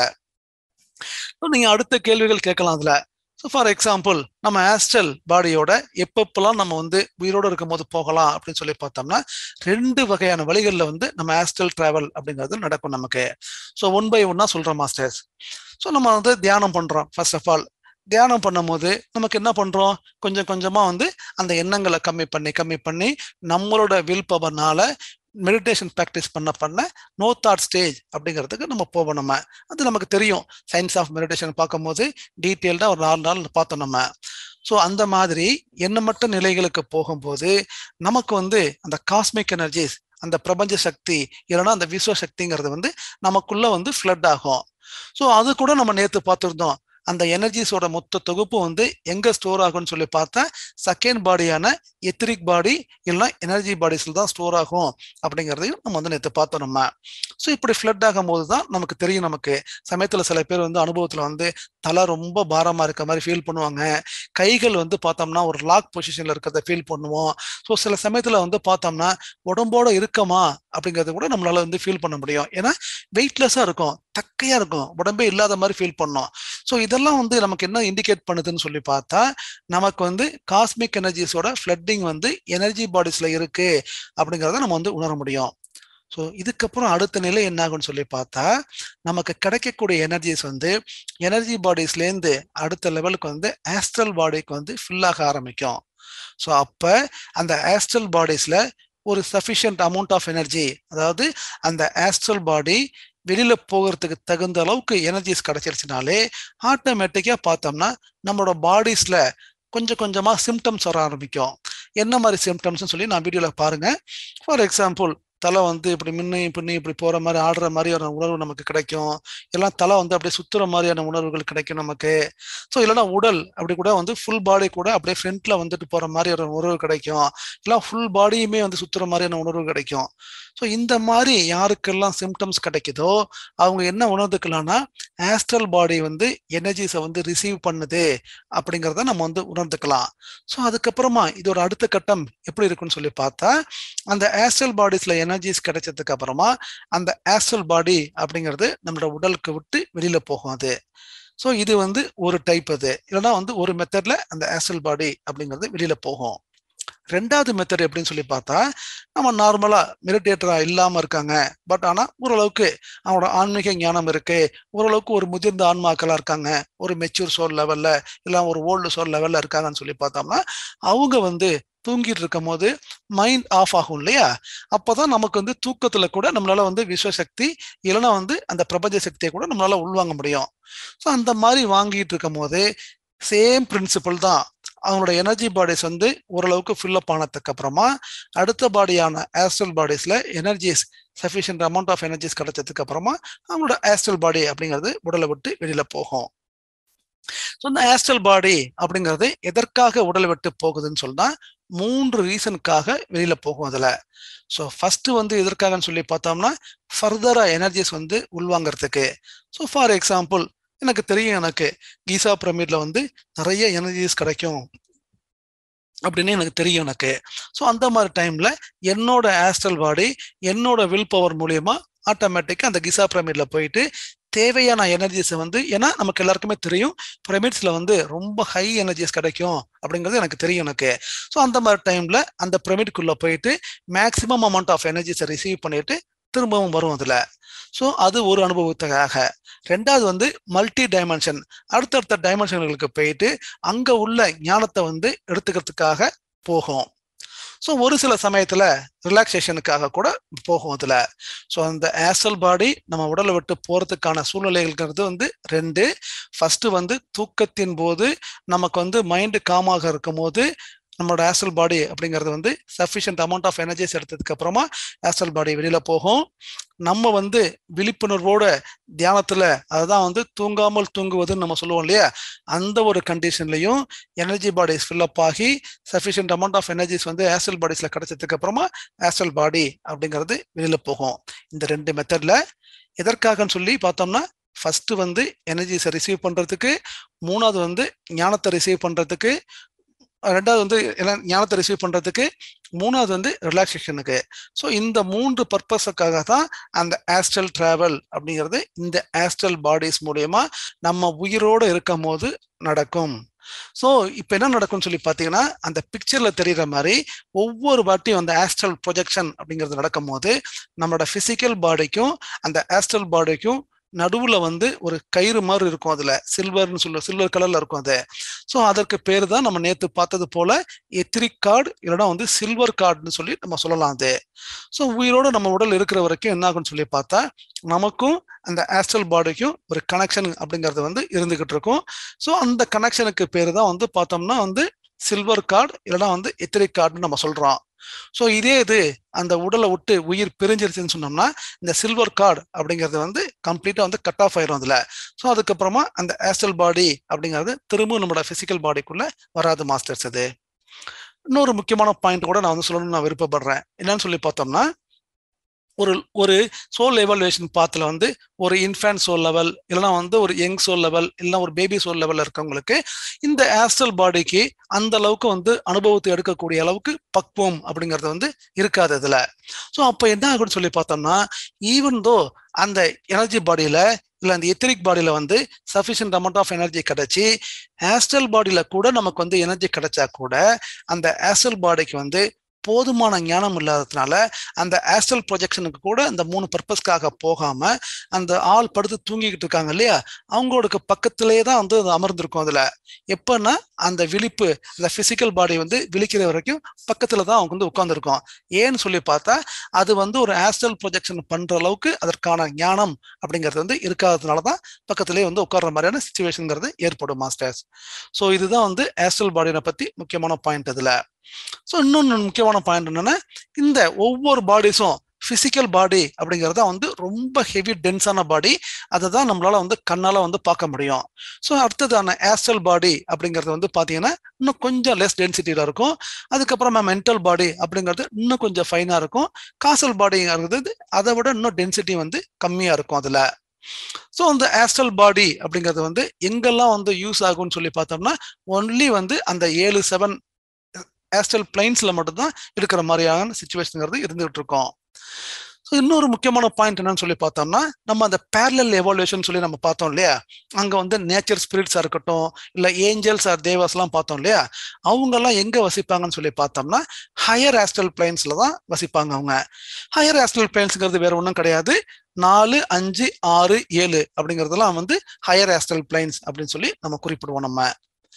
நீங்க அடுத்த கேள்விகள் கேட்கலாம் அதுல ஸோ ஃபார் எக்ஸாம்பிள் நம்ம ஆஸ்ட்ரல் பாடியோட எப்பப்பெல்லாம் நம்ம வந்து உயிரோடு இருக்கும் போது போகலாம் அப்படின்னு சொல்லி பார்த்தோம்னா ரெண்டு வகையான வழிகளில் வந்து நம்ம ஆஸ்ட்ரல் டிராவல் அப்படிங்கிறது நடக்கும் நமக்கு ஸோ ஒன் பை ஒன்னா சொல்றோம் மாஸ்டர்ஸ் ஸோ நம்ம வந்து தியானம் பண்றோம் ஃபர்ஸ்ட் ஆஃப் ஆல் தியானம் பண்ணும்போது நமக்கு என்ன பண்றோம் கொஞ்சம் கொஞ்சமா வந்து அந்த எண்ணங்களை கம்மி பண்ணி கம்மி பண்ணி நம்மளோட வில் பவர்னால மெடிடேஷன் ப்ராக்டிஸ் பண்ண பண்ண நோ தாட் ஸ்டேஜ் அப்படிங்கிறதுக்கு நம்ம போவோம் நம்ம அது நமக்கு தெரியும் சயின்ஸ் ஆஃப் மெடிடேஷன் பார்க்கும்போது டீட்டெயில்டாக ஒரு நாலு நாள் பார்த்தோம் நம்ம ஸோ அந்த மாதிரி எண்ணமற்ற நிலைகளுக்கு போகும்போது நமக்கு வந்து அந்த காஸ்மிக் எனர்ஜிஸ் அந்த பிரபஞ்ச சக்தி இல்லைன்னா அந்த விஸ்வ சக்திங்கிறது வந்து நமக்குள்ள வந்து ஃப்ளட் ஆகும் ஸோ அது கூட நம்ம நேற்று பார்த்துருந்தோம் அந்த எனர்ஜிஸோட மொத்த தொகுப்பு வந்து எங்க ஸ்டோர் ஆகும்னு சொல்லி பார்த்தா செகண்ட் பாடியான எத்திரிக் பாடி இல்லைன்னா எனர்ஜி பாடிஸ்ல தான் ஸ்டோர் ஆகும் அப்படிங்கிறதையும் நம்ம வந்து நேற்று பார்த்தோம் நம்ம ஸோ இப்படி ஃப்ளட் ஆகும் போது தான் நமக்கு தெரியும் நமக்கு சமயத்தில் சில பேர் வந்து அனுபவத்தில் வந்து தலை ரொம்ப பாரமா இருக்க மாதிரி ஃபீல் பண்ணுவாங்க கைகள் வந்து பார்த்தோம்னா ஒரு லாக் பொசிஷன்ல இருக்கிறத ஃபீல் பண்ணுவோம் ஸோ சில சமயத்தில் வந்து பார்த்தோம்னா உடம்போட இருக்கமா அப்படிங்கிறத கூட நம்மளால வந்து ஃபீல் பண்ண முடியும் ஏன்னா வெயிட்லெஸ்ஸாக இருக்கும் தக்கையா இருக்கும் உடம்பே இல்லாத மாதிரி ஃபீல் பண்ணோம் ஸோ இதெல்லாம் வந்து நமக்கு என்ன இண்டிகேட் பண்ணுதுன்னு சொல்லி பார்த்தா நமக்கு வந்து காஸ்மிக் எனர்ஜிஸோட ஃப்ளட்டிங் வந்து எனர்ஜி பாடிஸ்ல இருக்கு அப்படிங்கிறத நம்ம வந்து உணர முடியும் ஸோ இதுக்கப்புறம் அடுத்த நிலை என்ன ஆகும்னு சொல்லி பார்த்தா நமக்கு கிடைக்கக்கூடிய எனர்ஜிஸ் வந்து எனர்ஜி பாடிஸ்லேருந்து அடுத்த லெவலுக்கு வந்து ஆஸ்ட்ரல் பாடிக்கு வந்து ஃபில் ஆக ஆரம்பிக்கும் ஸோ அப்போ அந்த ஆஸ்ட்ரல் பாடிஸில் ஒரு சஃபிஷியன்ட் அமௌண்ட் ஆஃப் எனர்ஜி அதாவது அந்த ஆஸ்ட்ரல் பாடி வெளியில போகிறதுக்கு தகுந்த அளவுக்கு எனர்ஜிஸ் கிடைச்சிருச்சுனாலே ஆட்டோமேட்டிக்கா பார்த்தோம்னா நம்மளோட பாடிஸ்ல கொஞ்சம் கொஞ்சமா சிம்டம்ஸ் வர ஆரம்பிக்கும் என்ன மாதிரி சிம்டம்ஸ்னு சொல்லி நான் வீடியோல பாருங்க ஃபார் எக்ஸாம்பிள் தலை வந்து இப்படி முன்னே பின்னி இப்படி போற மாதிரி ஆடுற மாதிரியான உணர்வு நமக்கு கிடைக்கும் எல்லாம் தலை வந்து அப்படியே சுத்துற மாதிரியான உணர்வுகள் கிடைக்கும் நமக்கு ஸோ இல்லைன்னா உடல் அப்படி கூட வந்து ஃபுல் பாடி கூட அப்படியே ஃப்ரண்ட்ல வந்துட்டு போற மாதிரியான உணர்வு கிடைக்கும் இல்லை ஃபுல் பாடியுமே வந்து சுத்துற மாதிரியான உணர்வு கிடைக்கும் ஸோ இந்த மாதிரி யாருக்கெல்லாம் சிம்டம்ஸ் கிடைக்குதோ அவங்க என்ன உணர்ந்துக்கலாம்னா ஆஸ்ட்ரல் பாடி வந்து எனர்ஜிஸை வந்து ரிசீவ் பண்ணுது அப்படிங்கிறத நம்ம வந்து உணர்ந்துக்கலாம் ஸோ அதுக்கப்புறமா இதோட அடுத்த கட்டம் எப்படி இருக்குன்னு சொல்லி பார்த்தா அந்த ஆஸ்ட்ரல் பாடிஸ்ல எனர்ஜிஸ் கிடைச்சதுக்கு அப்புறமா அந்த ஆஸ்ட்ரல் பாடி அப்படிங்கிறது நம்மளோட உடலுக்கு விட்டு வெளியில போகும் அது ஸோ இது வந்து ஒரு டைப் அது இல்லைன்னா வந்து ஒரு மெத்தட்ல அந்த ஆஸ்ட்ரல் பாடி அப்படிங்கிறது வெளியில போகும் ரெண்டாவது மெத்தட் எப்படின்னு சொல்லி பார்த்தா நம்ம நார்மலா மெடிடேட்டரா இல்லாம இருக்காங்க பட் ஆனா ஓரளவுக்கு அவனோட ஆன்மீக ஞானம் இருக்கு ஓரளவுக்கு ஒரு முதிர்ந்த ஆன்மாக்களா இருக்காங்க ஒரு மெச்சூர் சோல் லெவல்ல இல்ல ஒரு ஓல்டு சோல் லெவல்ல இருக்காங்கன்னு சொல்லி பார்த்தோம்னா அவங்க வந்து தூங்கிட்டு இருக்கும் போது மைண்ட் ஆஃப் ஆகும் இல்லையா அப்பதான் நமக்கு வந்து தூக்கத்துல கூட நம்மளால வந்து விஸ்வசக்தி இல்லைன்னா வந்து அந்த பிரபஞ்ச சக்தியை கூட நம்மளால உள்வாங்க முடியும் ஸோ அந்த மாதிரி வாங்கிட்டு இருக்கும் போது சேம் பிரின்சிபல் தான் அவங்களோட எனர்ஜி பாடிஸ் வந்து ஓரளவுக்கு ஃபில்லப் ஆனதுக்கு அப்புறமா அடுத்த பாடியான ஆஸ்ட்ரல் பாடிஸ்ல energies sufficient amount of energies கிடைச்சதுக்கு அப்புறமா அவங்களோட ஆஸ்ட்ரல் பாடி அப்படிங்கிறது உடலை விட்டு வெளியில போகும் ஸோ இந்த ஆஸ்ட்ரல் பாடி அப்படிங்கிறது எதற்காக உடலை விட்டு போகுதுன்னு சொன்னா மூன்று ரீசனுக்காக வெளியில போகும் அதுல ஸோ ஃபர்ஸ்ட் வந்து எதற்காகன்னு சொல்லி பார்த்தோம்னா ஃபர்தரா எனர்ஜிஸ் வந்து உள்வாங்கிறதுக்கு ஸோ ஃபார் எக்ஸாம்பிள் எனக்கு தெரியும் எனக்கு கீசா பிரமிட்ல வந்து நிறைய எனர்ஜிஸ் கிடைக்கும் அப்படின்னு எனக்கு தெரியும் எனக்கு ஸோ அந்த மாதிரி டைம்ல என்னோட ஆஸ்ட்ரல் பாடி என்னோட வில் பவர் மூலியமா ஆட்டோமேட்டிக்கா அந்த கிசா பிரமிட்ல போயிட்டு தேவையான எனர்ஜிஸை வந்து ஏன்னா நமக்கு எல்லாருக்குமே தெரியும் பிரமிட்ஸ்ல வந்து ரொம்ப ஹை எனர்ஜிஸ் கிடைக்கும் அப்படிங்கிறது எனக்கு தெரியும் எனக்கு ஸோ அந்த மாதிரி டைம்ல அந்த பிரமிட்குள்ள போயிட்டு மேக்சிமம் அமௌண்ட் ஆஃப் எனர்ஜிஸை ரிசீவ் பண்ணிட்டு திரும்பவும் வரும் அதுல ஸோ அது ஒரு அனுபவத்துக்காக ரெண்டாவது வந்து மல்டி டைமென்ஷன் அடுத்தடுத்த டைமென்ஷன்களுக்கு போயிட்டு அங்க உள்ள ஞானத்தை வந்து எடுத்துக்கிறதுக்காக போகும் ஸோ ஒரு சில சமயத்துல ரிலாக்ஸேஷனுக்காக கூட போகும் அதுல ஸோ அந்த ஆசல் பாடி நம்ம உடலை விட்டு போறதுக்கான சூழ்நிலைகள்ங்கிறது வந்து ரெண்டு ஃபர்ஸ்ட் வந்து தூக்கத்தின் போது நமக்கு வந்து மைண்டு காமாக இருக்கும் போது நம்மளோட ஆஸ்ட்ரல் பாடி அப்படிங்கிறது வந்து சஃபிஷியன்ட் அமௌண்ட் ஆஃப் எனர்ஜிஸ் எடுத்ததுக்கு அப்புறமா ஆஸ்ட்ரல் பாடி வெளியில போகும் நம்ம வந்து விழிப்புணர்வோட தியானத்துல அதுதான் வந்து தூங்காமல் தூங்குவதுன்னு நம்ம சொல்லுவோம் இல்லையா அந்த ஒரு கண்டிஷன்லையும் எனர்ஜி பாடிஸ் ஃபில்லப் ஆகி சஃபிஷியன்ட் அமௌண்ட் ஆஃப் எனர்ஜிஸ் வந்து ஆஸ்ட்ரல் பாடிஸ்ல கிடைச்சதுக்கு அப்புறமா ஆஸ்ட்ரல் பாடி அப்படிங்கிறது வெளியில போகும் இந்த ரெண்டு மெத்தட்ல எதற்காகன்னு சொல்லி பார்த்தோம்னா ஃபர்ஸ்ட் வந்து எனர்ஜிஸை ரிசீவ் பண்றதுக்கு மூணாவது வந்து ஞானத்தை ரிசீவ் பண்றதுக்கு ரெண்டாவது வந்து ஞானத்தை ரிசீவ் பண்றதுக்கு மூணாவது வந்து ரிலாக்ஸேஷனுக்கு ஸோ இந்த மூன்று பர்பஸுக்காக தான் அந்த ஆஸ்ட்ரல் டிராவல் அப்படிங்கிறது இந்த ஆஸ்ட்ரல் பாடிஸ் மூலயமா நம்ம உயிரோடு இருக்கும் போது நடக்கும் ஸோ இப்போ என்ன நடக்கும்னு சொல்லி பார்த்தீங்கன்னா அந்த பிக்சர்ல தெரிகிற மாதிரி ஒவ்வொரு வாட்டியும் அந்த ஆஸ்ட்ரல் ப்ரொஜெக்ஷன் அப்படிங்கிறது நடக்கும் போது நம்மளோட பிசிக்கல் பாடிக்கும் அந்த ஆஸ்ட்ரல் பாடிக்கும் நடுவுல வந்து ஒரு கயிறு மாதிரி இருக்கும் அதுல சில்வர்னு சொல்ல சில்வர் கலர்ல இருக்கும் அது ஸோ அதற்கு பேர் தான் நம்ம நேத்து பார்த்தது போல எத்திரிக் கார்டு இல்லைன்னா வந்து சில்வர் கார்டுன்னு சொல்லி நம்ம சொல்லலாம் அது ஸோ உயிரோட நம்ம உடல் இருக்கிற வரைக்கும் என்ன ஆகும்னு சொல்லி பார்த்தா நமக்கும் அந்த ஆஸ்ட்ரல் பாடிக்கும் ஒரு கனெக்ஷன் அப்படிங்கிறது வந்து இருந்துகிட்டு இருக்கும் ஸோ அந்த கனெக்ஷனுக்கு பேர் தான் வந்து பார்த்தோம்னா வந்து சில்வர் கார்டு இல்லைன்னா வந்து எத்திரிக் கார்டுன்னு நம்ம சொல்றோம் ஸோ இதே இது அந்த உடலை விட்டு உயிர் பிரிஞ்சிருச்சுன்னு சொன்னோம்னா இந்த சில்வர் கார்டு அப்படிங்கிறது வந்து கம்ப்ளீட்டா வந்து கட் ஆஃப் ஆயிரும் அதுல ஸோ அதுக்கப்புறமா அந்த ஆஸ்ட்ரல் பாடி அப்படிங்கிறது திரும்பவும் நம்மளோட பிசிக்கல் பாடிக்குள்ள வராது மாஸ்டர்ஸ் அது இன்னொரு முக்கியமான பாயிண்ட் கூட நான் வந்து சொல்லணும்னு நான் விருப்பப்படுறேன் என்னன்னு சொல்லி பார்த்தோம்னா ஒரு ஒரு சோல் எவல்யூஷன் பாத்துல வந்து ஒரு இன்ஃபேன்ட் சோல் லெவல் இல்லைன்னா வந்து ஒரு யங் சோல் லெவல் இல்லைன்னா ஒரு பேபி சோல் லெவல்ல இருக்கவங்களுக்கு இந்த ஆஸ்ட்ரல் பாடிக்கு அந்த அளவுக்கு வந்து அனுபவத்தை எடுக்கக்கூடிய அளவுக்கு பக்குவம் அப்படிங்கிறது வந்து இருக்காது இதுல ஸோ அப்போ என்ன ஆகும்னு சொல்லி பார்த்தோம்னா ஈவன் தோ அந்த எனர்ஜி பாடியில இல்ல அந்த எத்திரிக் பாடியில வந்து சஃபிஷியன்ட் அமௌண்ட் ஆஃப் எனர்ஜி கிடைச்சி ஆஸ்ட்ரல் பாடியில கூட நமக்கு வந்து எனர்ஜி கிடைச்சா கூட அந்த ஆஸ்ட்ரல் பாடிக்கு வந்து போதுமான ஞானம் இல்லாததுனால அந்த ஆஸ்ட்ரல் ப்ரொஜெக்ஷனுக்கு கூட அந்த மூணு பர்பஸ்க்காக போகாம அந்த ஆள் படுத்து தூங்கிக்கிட்டு இருக்காங்க இல்லையா அவங்களோட பக்கத்திலே தான் வந்து அது அமர்ந்திருக்கும் அதுல எப்பன்னா அந்த விழிப்பு அந்த பிசிக்கல் பாடி வந்து விழிக்கிற வரைக்கும் பக்கத்துல தான் அவங்க வந்து உட்காந்துருக்கோம் ஏன்னு சொல்லி பார்த்தா அது வந்து ஒரு ஆஸ்ட்ரல் ப்ரொஜெக்ஷன் பண்ற அளவுக்கு அதற்கான ஞானம் அப்படிங்கிறது வந்து இருக்காததுனால தான் பக்கத்திலே வந்து உட்கார்ற மாதிரியான சுச்சுவேஷனுங்கிறது ஏற்படும் மாஸ்டர்ஸ் ஸோ இதுதான் வந்து ஆஸ்ட்ரல் பாடியை பத்தி முக்கியமான பாயிண்ட் இதுல ஸோ இன்னொன்று முக்கியமான பாயிண்ட் என்னன்னா இந்த ஒவ்வொரு பாடிஸும் பிசிக்கல் பாடி அப்படிங்கிறத வந்து ரொம்ப ஹெவி டென்ஸான பாடி அதை தான் நம்மளால வந்து கண்ணால வந்து பார்க்க முடியும் ஸோ அடுத்ததான ஆஸ்ட்ரல் பாடி அப்படிங்கிறது வந்து பார்த்தீங்கன்னா இன்னும் கொஞ்சம் லெஸ் டென்சிட்டியில் இருக்கும் அதுக்கப்புறமா மென்டல் பாடி அப்படிங்கிறது இன்னும் கொஞ்சம் ஃபைனாக இருக்கும் காசல் பாடிங்கிறது அதை விட இன்னும் டென்சிட்டி வந்து கம்மியாக இருக்கும் அதில் ஸோ அந்த ஆஸ்ட்ரல் பாடி அப்படிங்கிறது வந்து எங்கெல்லாம் வந்து யூஸ் ஆகும்னு சொல்லி பார்த்தோம்னா ஒன்லி வந்து அந்த ஏழு செவன் ஆஸ்ட்ரல் பிளைன்ஸ்ல மட்டும்தான் இருக்கிற மாதிரியான சுச்சுவேஷனுங்கிறது இருந்துகிட்டு இருக்கோம் ஸோ இன்னொரு முக்கியமான பாயிண்ட் என்னன்னு சொல்லி பார்த்தோம்னா நம்ம அந்த பேரலல் எவாலுவேஷன் சொல்லி நம்ம பார்த்தோம் இல்லையா அங்க வந்து நேச்சர் ஸ்பிரிட்ஸா இருக்கட்டும் இல்ல ஏஞ்சல்ஸ் ஆர் தேவாஸ் எல்லாம் பார்த்தோம் இல்லையா அவங்க எல்லாம் எங்க வசிப்பாங்கன்னு சொல்லி பார்த்தோம்னா ஹையர் ஆஸ்ட்ரல் பிளைன்ஸ்ல தான் வசிப்பாங்க அவங்க ஹையர் ஆஸ்ட்ரல் பிளைன்ஸ்ங்கிறது வேற ஒன்றும் கிடையாது நாலு அஞ்சு ஆறு ஏழு அப்படிங்கிறதெல்லாம் வந்து ஹையர் ஆஸ்ட்ரல் பிளைன்ஸ் அப்படின்னு சொல்லி நம்ம குறிப்பிடுவோம் நம்ம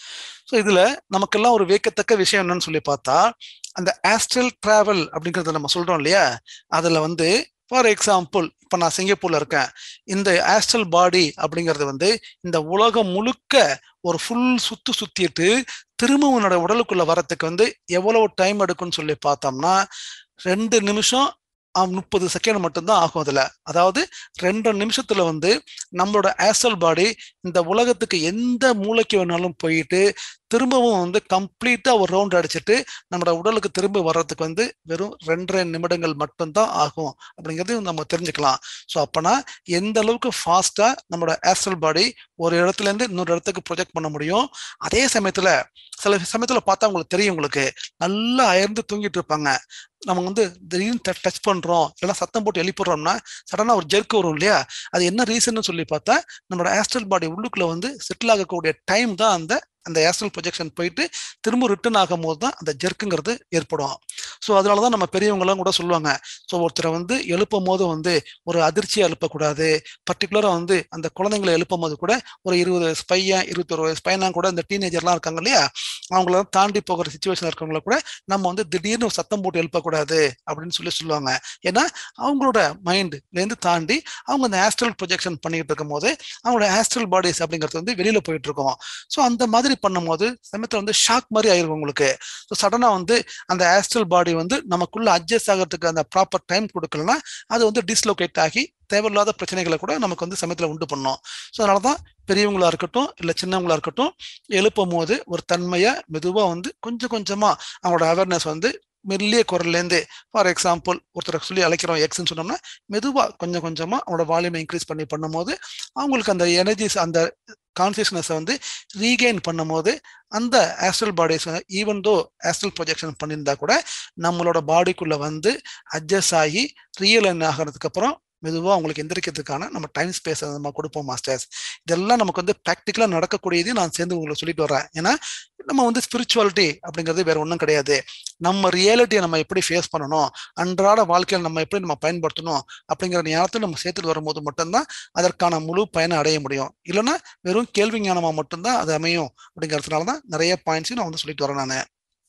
ஸோ இதுல நமக்கெல்லாம் ஒரு வியக்கத்தக்க விஷயம் என்னன்னு சொல்லி பார்த்தா அந்த ஆஸ்ட்ரல் டிராவல் அப்படிங்கறத நம்ம சொல்றோம் இல்லையா அதுல வந்து ஃபார் எக்ஸாம்பிள் இப்போ நான் சிங்கப்பூர்ல இருக்கேன் இந்த ஆஸ்ட்ரல் பாடி அப்படிங்கிறது வந்து இந்த உலகம் முழுக்க ஒரு ஃபுல் சுத்து சுத்திட்டு திரும்ப உன்னோட உடலுக்குள்ள வரத்துக்கு வந்து எவ்வளவு டைம் எடுக்கும்னு சொல்லி பார்த்தோம்னா ரெண்டு நிமிஷம் முப்பது செகண்ட் மட்டும்தான் ஆகும் அதுல அதாவது ரெண்டு நிமிஷத்துல வந்து நம்மளோட ஆஸ்ட்ரல் பாடி இந்த உலகத்துக்கு எந்த மூளைக்கு வேணாலும் போயிட்டு திரும்பவும் வந்து கம்ப்ளீட்டா ஒரு ரவுண்ட் அடிச்சுட்டு நம்மளோட உடலுக்கு திரும்ப வர்றதுக்கு வந்து வெறும் ரெண்டரை நிமிடங்கள் மட்டும்தான் ஆகும் அப்படிங்கிறது நம்ம தெரிஞ்சுக்கலாம் ஸோ அப்பனா எந்த அளவுக்கு ஃபாஸ்டா நம்மளோட ஆஸ்ட்ரல் பாடி ஒரு இடத்துல இருந்து இன்னொரு இடத்துக்கு ப்ரொஜெக்ட் பண்ண முடியும் அதே சமயத்துல சில சமயத்துல பார்த்தா உங்களுக்கு தெரியும் உங்களுக்கு நல்லா அயர்ந்து தூங்கிட்டு இருப்பாங்க நம்ம வந்து திடீர்னு டச் பண்றோம் இல்லைன்னா சத்தம் போட்டு எழுப்பிடுறோம்னா சடனா ஒரு ஜெர்க் வரும் இல்லையா அது என்ன ரீசன் சொல்லி பார்த்தா நம்மளோட ஆஸ்ட்ரல் பாடி உள்ளுக்குள்ள வந்து செட்டில் ஆகக்கூடிய டைம் தான் அந்த அந்த ஆஸ்ட்ரல் ப்ரொஜெக்ஷன் போயிட்டு திரும்ப ரிட்டர்ன் ஆகும் போது தான் அந்த ஜெர்க்குங்கிறது ஏற்படும் ஸோ அதனால தான் நம்ம பெரியவங்களாம் கூட சொல்லுவாங்க ஸோ ஒருத்தரை வந்து எழுப்பும் போது வந்து ஒரு அதிர்ச்சியாக எழுப்பக்கூடாது பர்டிகுலராக வந்து அந்த குழந்தைங்களை எழுப்பும் போது கூட ஒரு இருபது வயசு பையன் இருபத்தொரு வயசு பையனா கூட இந்த டீனேஜர்லாம் இருக்காங்க இல்லையா அவங்கள தாண்டி போகிற சுச்சுவேஷன் இருக்கவங்கள கூட நம்ம வந்து திடீர்னு ஒரு சத்தம் போட்டு எழுப்பக்கூடாது அப்படின்னு சொல்லி சொல்லுவாங்க ஏன்னா அவங்களோட மைண்ட்லேருந்து தாண்டி அவங்க அந்த ஆஸ்ட்ரல் ப்ரொஜெக்ஷன் பண்ணிட்டு இருக்கும் போது அவங்களோட ஆஸ்ட்ரல் பாடிஸ் அப்படிங்கிறது வந்து வெளியில போயிட்டு இருக்கோம் ஸோ அந்த மாதிரி பண்ணும்போது சமயத்தில் வந்து ஷாக் மாதிரி ஆயிருக்கும் உங்களுக்கு ஸோ சடனாக வந்து அந்த ஆஸ்ட்ரல் பாடி வந்து நமக்குள்ள அட்ஜஸ்ட் ஆகிறதுக்கு அந்த ப்ராப்பர் டைம் கொடுக்கலன்னா அது வந்து டிஸ்லோகேட் ஆகி தேவையில்லாத பிரச்சனைகளை கூட நமக்கு வந்து சமயத்தில் உண்டு பண்ணும் ஸோ அதனால தான் பெரியவங்களா இருக்கட்டும் இல்லை சின்னவங்களா இருக்கட்டும் எழுப்பும் போது ஒரு தன்மையை மெதுவாக வந்து கொஞ்சம் கொஞ்சமாக அவங்களோட அவேர்னஸ் வந்து மெல்லிய குரல்லேருந்து ஃபார் எக்ஸாம்பிள் ஒருத்தரை சொல்லி அழைக்கிறோம் எக்ஸ்ன்னு சொன்னோம்னா மெதுவாக கொஞ்சம் கொஞ்சமாக அவங்களோட வால்யூமை இன்க்ரீஸ் பண்ணி பண்ணும்போது அவங்களுக்கு அந்த எனர்ஜிஸ் அந்த கான்சியஸ்னஸை வந்து ரீகெயின் பண்ணும்போது அந்த astral bodies even though astral projection பண்ணியிருந்தா கூட நம்மளோட பாடிக்குள்ள வந்து அட்ஜஸ்ட் ஆகி ரியல் என்ன ஆகிறதுக்கு அப்புறம் மெதுவாக அவங்களுக்கு எந்திரிக்கிறதுக்கான நம்ம டைம் ஸ்பேஸ் நம்ம கொடுப்போம் மாஸ்டர்ஸ் இதெல்லாம் நமக்கு வந்து ப்ராக்டிக்கலாக நடக்கக்கூடியதையும் நான் சேர்ந்து உங்களுக்கு சொல்லிட்டு வரேன் ஏன்னா நம்ம வந்து ஸ்பிரிச்சுவாலிட்டி அப்படிங்கிறது வேற ஒன்றும் கிடையாது நம்ம ரியாலிட்டியை நம்ம எப்படி ஃபேஸ் பண்ணணும் அன்றாட வாழ்க்கையில் நம்ம எப்படி நம்ம பயன்படுத்தணும் அப்படிங்கிற ஞானத்தை நம்ம சேர்த்துட்டு வரும்போது மட்டும்தான் அதற்கான முழு பயனை அடைய முடியும் இல்லைன்னா வெறும் கேள்வி ஞானமாக மட்டும்தான் அது அமையும் அப்படிங்கிறதுனால தான் நிறைய பாயிண்ட்ஸையும் நான் வந்து சொல்லிட்டு வரேன் நான்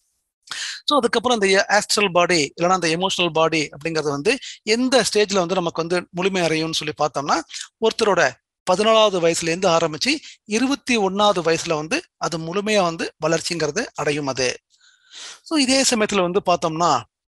ஸோ அதுக்கப்புறம் இந்த ஆஸ்ட்ரல் பாடி இல்லைன்னா அந்த எமோஷனல் பாடி அப்படிங்கிறது வந்து எந்த ஸ்டேஜ்ல வந்து நமக்கு வந்து முழுமை அடையும்னு சொல்லி பார்த்தோம்னா ஒருத்தரோட பதினாலாவது வயசுல இருந்து ஆரம்பிச்சு இருபத்தி ஒன்னாவது வயசுல வந்து அது முழுமையா வந்து வளர்ச்சிங்கிறது அடையும் அது ஸோ இதே சமயத்துல வந்து பார்த்தோம்னா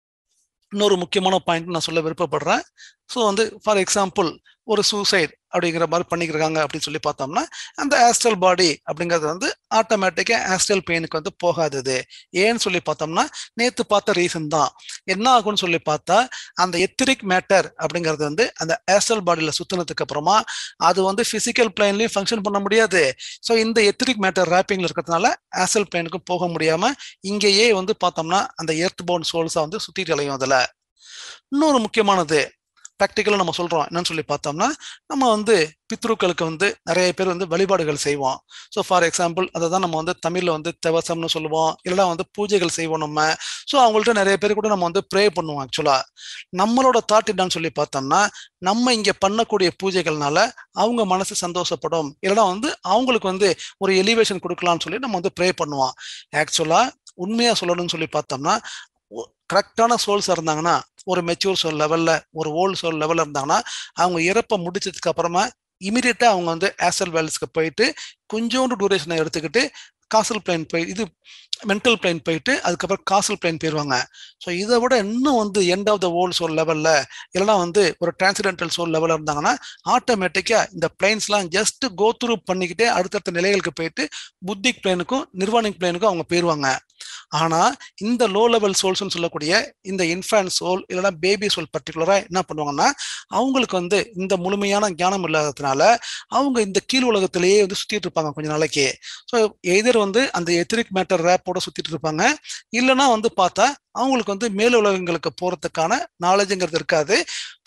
இன்னொரு முக்கியமான பாயிண்ட் நான் சொல்ல விருப்பப்படுறேன் ஸோ வந்து ஃபார் எக்ஸாம்பிள் ஒரு சூசைட் அப்படிங்கிற மாதிரி பண்ணிக்கிறாங்க அப்படின்னு சொல்லி பார்த்தோம்னா அந்த ஆஸ்ட்ரல் பாடி அப்படிங்கிறது வந்து ஆட்டோமேட்டிக்காக ஆஸ்ட்ரல் பெயினுக்கு வந்து போகாதது ஏன்னு சொல்லி பார்த்தோம்னா நேற்று பார்த்த ரீசன் தான் என்ன ஆகும்னு சொல்லி பார்த்தா அந்த எத்திரிக் மேட்டர் அப்படிங்கிறது வந்து அந்த ஆஸ்ட்ரல் பாடியில் சுத்தினதுக்கு அப்புறமா அது வந்து பிசிக்கல் பிளைன்லையும் ஃபங்க்ஷன் பண்ண முடியாது ஸோ இந்த எத்திரிக் மேட்டர் ரேப்பிங்ல இருக்கிறதுனால ஆஸ்ட்ரல் பிளைனுக்கு போக முடியாம இங்கேயே வந்து பார்த்தோம்னா அந்த எர்த் பவுண்ட் சோல்ஸை வந்து சுத்திட்டு அலையும் அதில் இன்னொரு முக்கியமானது ப்ராக்டிக்கலாக நம்ம சொல்கிறோம் என்னன்னு சொல்லி பார்த்தோம்னா நம்ம வந்து பித்ருக்களுக்கு வந்து நிறைய பேர் வந்து வழிபாடுகள் செய்வோம் ஸோ ஃபார் எக்ஸாம்பிள் அதை தான் நம்ம வந்து தமிழில் வந்து தவசம்னு சொல்லுவோம் இல்லைனா வந்து பூஜைகள் செய்வோம் நம்ம ஸோ அவங்கள்ட்ட நிறைய பேர் கூட நம்ம வந்து ப்ரே பண்ணுவோம் ஆக்சுவலாக நம்மளோட தாட் என்னன்னு சொல்லி பார்த்தோம்னா நம்ம இங்கே பண்ணக்கூடிய பூஜைகள்னால அவங்க மனசு சந்தோஷப்படும் இல்லைனா வந்து அவங்களுக்கு வந்து ஒரு எலிவேஷன் கொடுக்கலாம்னு சொல்லி நம்ம வந்து ப்ரே பண்ணுவோம் ஆக்சுவலாக உண்மையாக சொல்லணும்னு சொல்லி பார்த்தோம்னா கரெக்டான சோல்ஸ் இருந்தாங்கன்னா ஒரு மெச்சூர் சோல் லெவல்ல ஒரு ஓல்டு சோல் லெவல்ல இருந்தாங்கன்னா அவங்க இறப்பை முடிச்சதுக்கு அப்புறமா இமீடியட்டா அவங்க வந்து ஆசல் வேல்ஸ்க்கு போயிட்டு கொஞ்சோண்டு டூரேஷனை எடுத்துக்கிட்டு காசல் பிளைன் போய் இது மென்டல் பிளைன் போயிட்டு அதுக்கப்புறம் காசல் பிளைன் போயிடுவாங்க ஸோ இதை விட இன்னும் வந்து end of the old soul லெவலில் இல்லைனா வந்து ஒரு டிரான்சிடென்டல் சோல் லெவலில் இருந்தாங்கன்னா ஆட்டோமேட்டிக்காக இந்த பிளைன்ஸ்லாம் ஜஸ்ட் கோ த்ரூ பண்ணிக்கிட்டே அடுத்தடுத்த நிலைகளுக்கு போயிட்டு புத்திக் பிளைனுக்கும் நிர்வாணிக் பிளைனுக்கும் அவங்க போயிடுவாங்க ஆனால் இந்த லோ லெவல் சோல்ஸ்னு சொல்லக்கூடிய இந்த இன்ஃபேன்ட் சோல் இல்லைனா பேபி சோல் பர்டிகுலராக என்ன பண்ணுவாங்கன்னா அவங்களுக்கு வந்து இந்த முழுமையான ஞானம் இல்லாததுனால அவங்க இந்த கீழ் உலகத்திலேயே வந்து சுற்றிட்டு இருப்பாங்க கொஞ்ச நாளைக்கு ஸோ எதிர் வந்து அந்த எத்திரிக் மேட்டர் ரேப்போட சுற்றிட்டு இருப்பாங்க இல்லைன்னா வந்து பார்த்தா அவங்களுக்கு வந்து மேல் உலகங்களுக்கு போகிறதுக்கான நாலேஜுங்கிறது இருக்காது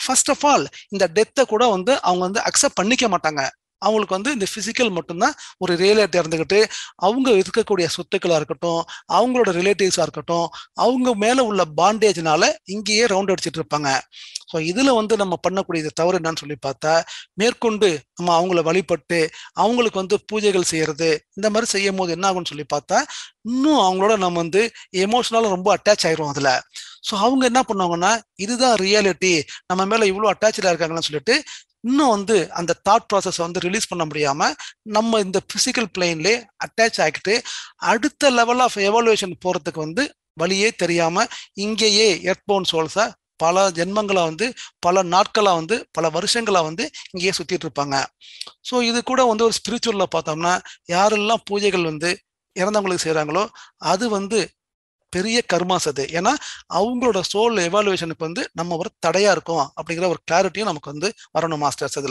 ஃபர்ஸ்ட் ஆஃப் ஆல் இந்த டெத்தை கூட வந்து அவங்க வந்து அக்செப்ட் பண்ணிக்க மாட்டாங்க அவங்களுக்கு வந்து இந்த பிசிக்கல் மட்டும்தான் ஒரு ரியலேட்டிவ் இருந்துக்கிட்டு அவங்க இருக்கக்கூடிய சொத்துக்களா இருக்கட்டும் அவங்களோட ரிலேட்டிவ்ஸா இருக்கட்டும் அவங்க மேல உள்ள பாண்டேஜ்னால இங்கேயே ரவுண்ட் அடிச்சிட்டு இருப்பாங்க ஸோ இதுல வந்து நம்ம பண்ணக்கூடிய தவறு என்னன்னு சொல்லி பார்த்தா மேற்கொண்டு நம்ம அவங்கள வழிபட்டு அவங்களுக்கு வந்து பூஜைகள் செய்யறது இந்த மாதிரி செய்யும் போது என்ன ஆகும்னு சொல்லி பார்த்தா இன்னும் அவங்களோட நம்ம வந்து எமோஷனலாக ரொம்ப அட்டாச் ஆயிரும் அதுல ஸோ அவங்க என்ன பண்ணுவாங்கன்னா இதுதான் ரியாலிட்டி நம்ம மேல இவ்வளோ அட்டாச்சாக இருக்காங்கன்னு சொல்லிட்டு இன்னும் வந்து அந்த தாட் ப்ராசஸ் வந்து ரிலீஸ் பண்ண முடியாம நம்ம இந்த பிசிக்கல் பிளெயின்லே அட்டாச் ஆகிட்டு அடுத்த லெவல் ஆஃப் எவாலுவேஷன் போறதுக்கு வந்து வழியே தெரியாம இங்கேயே எர்த்போன் சோல்ஸை பல ஜென்மங்களா வந்து பல நாட்களா வந்து பல வருஷங்களா வந்து இங்கேயே சுத்திட்டு இருப்பாங்க ஸோ இது கூட வந்து ஒரு ஸ்பிரிச்சுவல்ல பார்த்தோம்னா யாரெல்லாம் பூஜைகள் வந்து இறந்தவங்களுக்கு செய்யறாங்களோ அது வந்து பெரிய கர்மாஸ் அது ஏன்னா அவங்களோட சோல் எவாலுவேஷனுக்கு வந்து நம்ம ஒரு தடையா இருக்கும் அப்படிங்கிற ஒரு கிளாரிட்டியும் நமக்கு வந்து வரணும் மாஸ்டர்ஸ் இதுல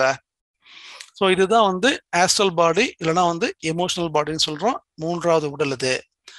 ஸோ இதுதான் வந்து ஆஸ்ட்ரல் பாடி இல்லைன்னா வந்து எமோஷனல் பாடின்னு சொல்றோம் மூன்றாவது உடல் இது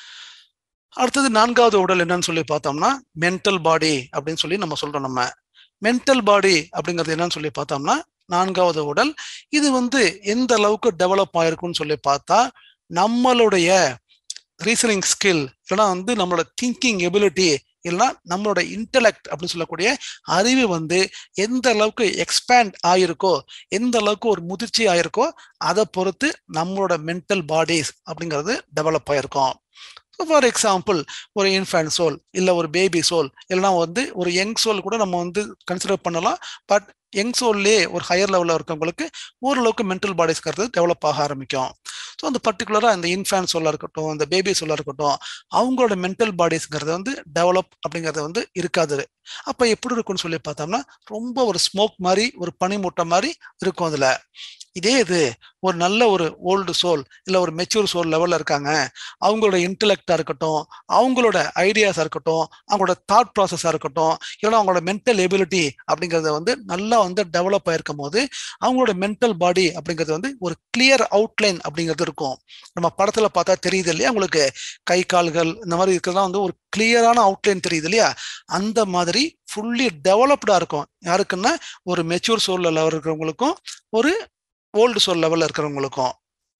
அடுத்தது நான்காவது உடல் என்னன்னு சொல்லி பார்த்தோம்னா மென்டல் பாடி அப்படின்னு சொல்லி நம்ம சொல்றோம் நம்ம மென்டல் பாடி அப்படிங்கிறது என்னன்னு சொல்லி பார்த்தோம்னா நான்காவது உடல் இது வந்து எந்த அளவுக்கு டெவலப் ஆயிருக்கும்னு சொல்லி பார்த்தா நம்மளுடைய ரீசனிங் ஸ்கில் இல்லைன்னா வந்து நம்மளோட திங்கிங் எபிலிட்டி இல்லைன்னா நம்மளோட இன்டலெக்ட் அப்படின்னு சொல்லக்கூடிய அறிவு வந்து எந்த அளவுக்கு எக்ஸ்பேண்ட் ஆயிருக்கோ எந்த அளவுக்கு ஒரு முதிர்ச்சி ஆயிருக்கோ அதை பொறுத்து நம்மளோட மென்டல் பாடிஸ் அப்படிங்கிறது டெவலப் ஆயிருக்கும் ஃபார் எக்ஸாம்பிள் ஒரு இன்ஃபேண்ட் சோல் இல்லை ஒரு பேபி சோல் இல்லைனா வந்து ஒரு யங் சோல் கூட நம்ம வந்து கன்சிடர் பண்ணலாம் பட் யங் சோல்லே ஒரு ஹையர் லெவலில் இருக்கவங்களுக்கு ஓரளவுக்கு மென்டல் பாடிஸ்ங்கிறது டெவலப் ஆக ஆரம்பிக்கும் ஸோ அந்த பர்டிகுலராக இந்த இன்ஃபேண்ட் சொல்லாக இருக்கட்டும் இந்த பேபி சொல்லாக இருக்கட்டும் அவங்களோட மென்டல் பாடிஸ்ங்கிறது வந்து டெவலப் அப்படிங்கிறது வந்து இருக்காது அப்போ எப்படி இருக்கும்னு சொல்லி பார்த்தோம்னா ரொம்ப ஒரு ஸ்மோக் மாதிரி ஒரு பனிமூட்டை மாதிரி இருக்கும் அதில் இதே இது ஒரு நல்ல ஒரு ஓல்டு சோல் இல்லை ஒரு மெச்சூர் சோல் லெவலில் இருக்காங்க அவங்களோட இன்டலெக்டாக இருக்கட்டும் அவங்களோட ஐடியாஸாக இருக்கட்டும் அவங்களோட தாட் ப்ராசஸாக இருக்கட்டும் இல்லைன்னா அவங்களோட மென்டல் எபிலிட்டி அப்படிங்கிறத வந்து நல்லா வந்து டெவலப் ஆயிருக்கும் போது அவங்களோட மென்டல் பாடி அப்படிங்கிறது வந்து ஒரு கிளியர் அவுட்லைன் அப்படிங்கிறது இருக்கும் நம்ம படத்தில் பார்த்தா தெரியுது இல்லையா உங்களுக்கு கை கால்கள் இந்த மாதிரி இருக்கிறதெல்லாம் வந்து ஒரு கிளியரான அவுட்லைன் தெரியுது இல்லையா அந்த மாதிரி ஃபுல்லி டெவலப்டாக இருக்கும் யாருக்குன்னா ஒரு மெச்சூர் சோல் லெவல் இருக்கிறவங்களுக்கும் ஒரு ஓல்டு சோல் லெவலில் இருக்கிறவங்களுக்கும்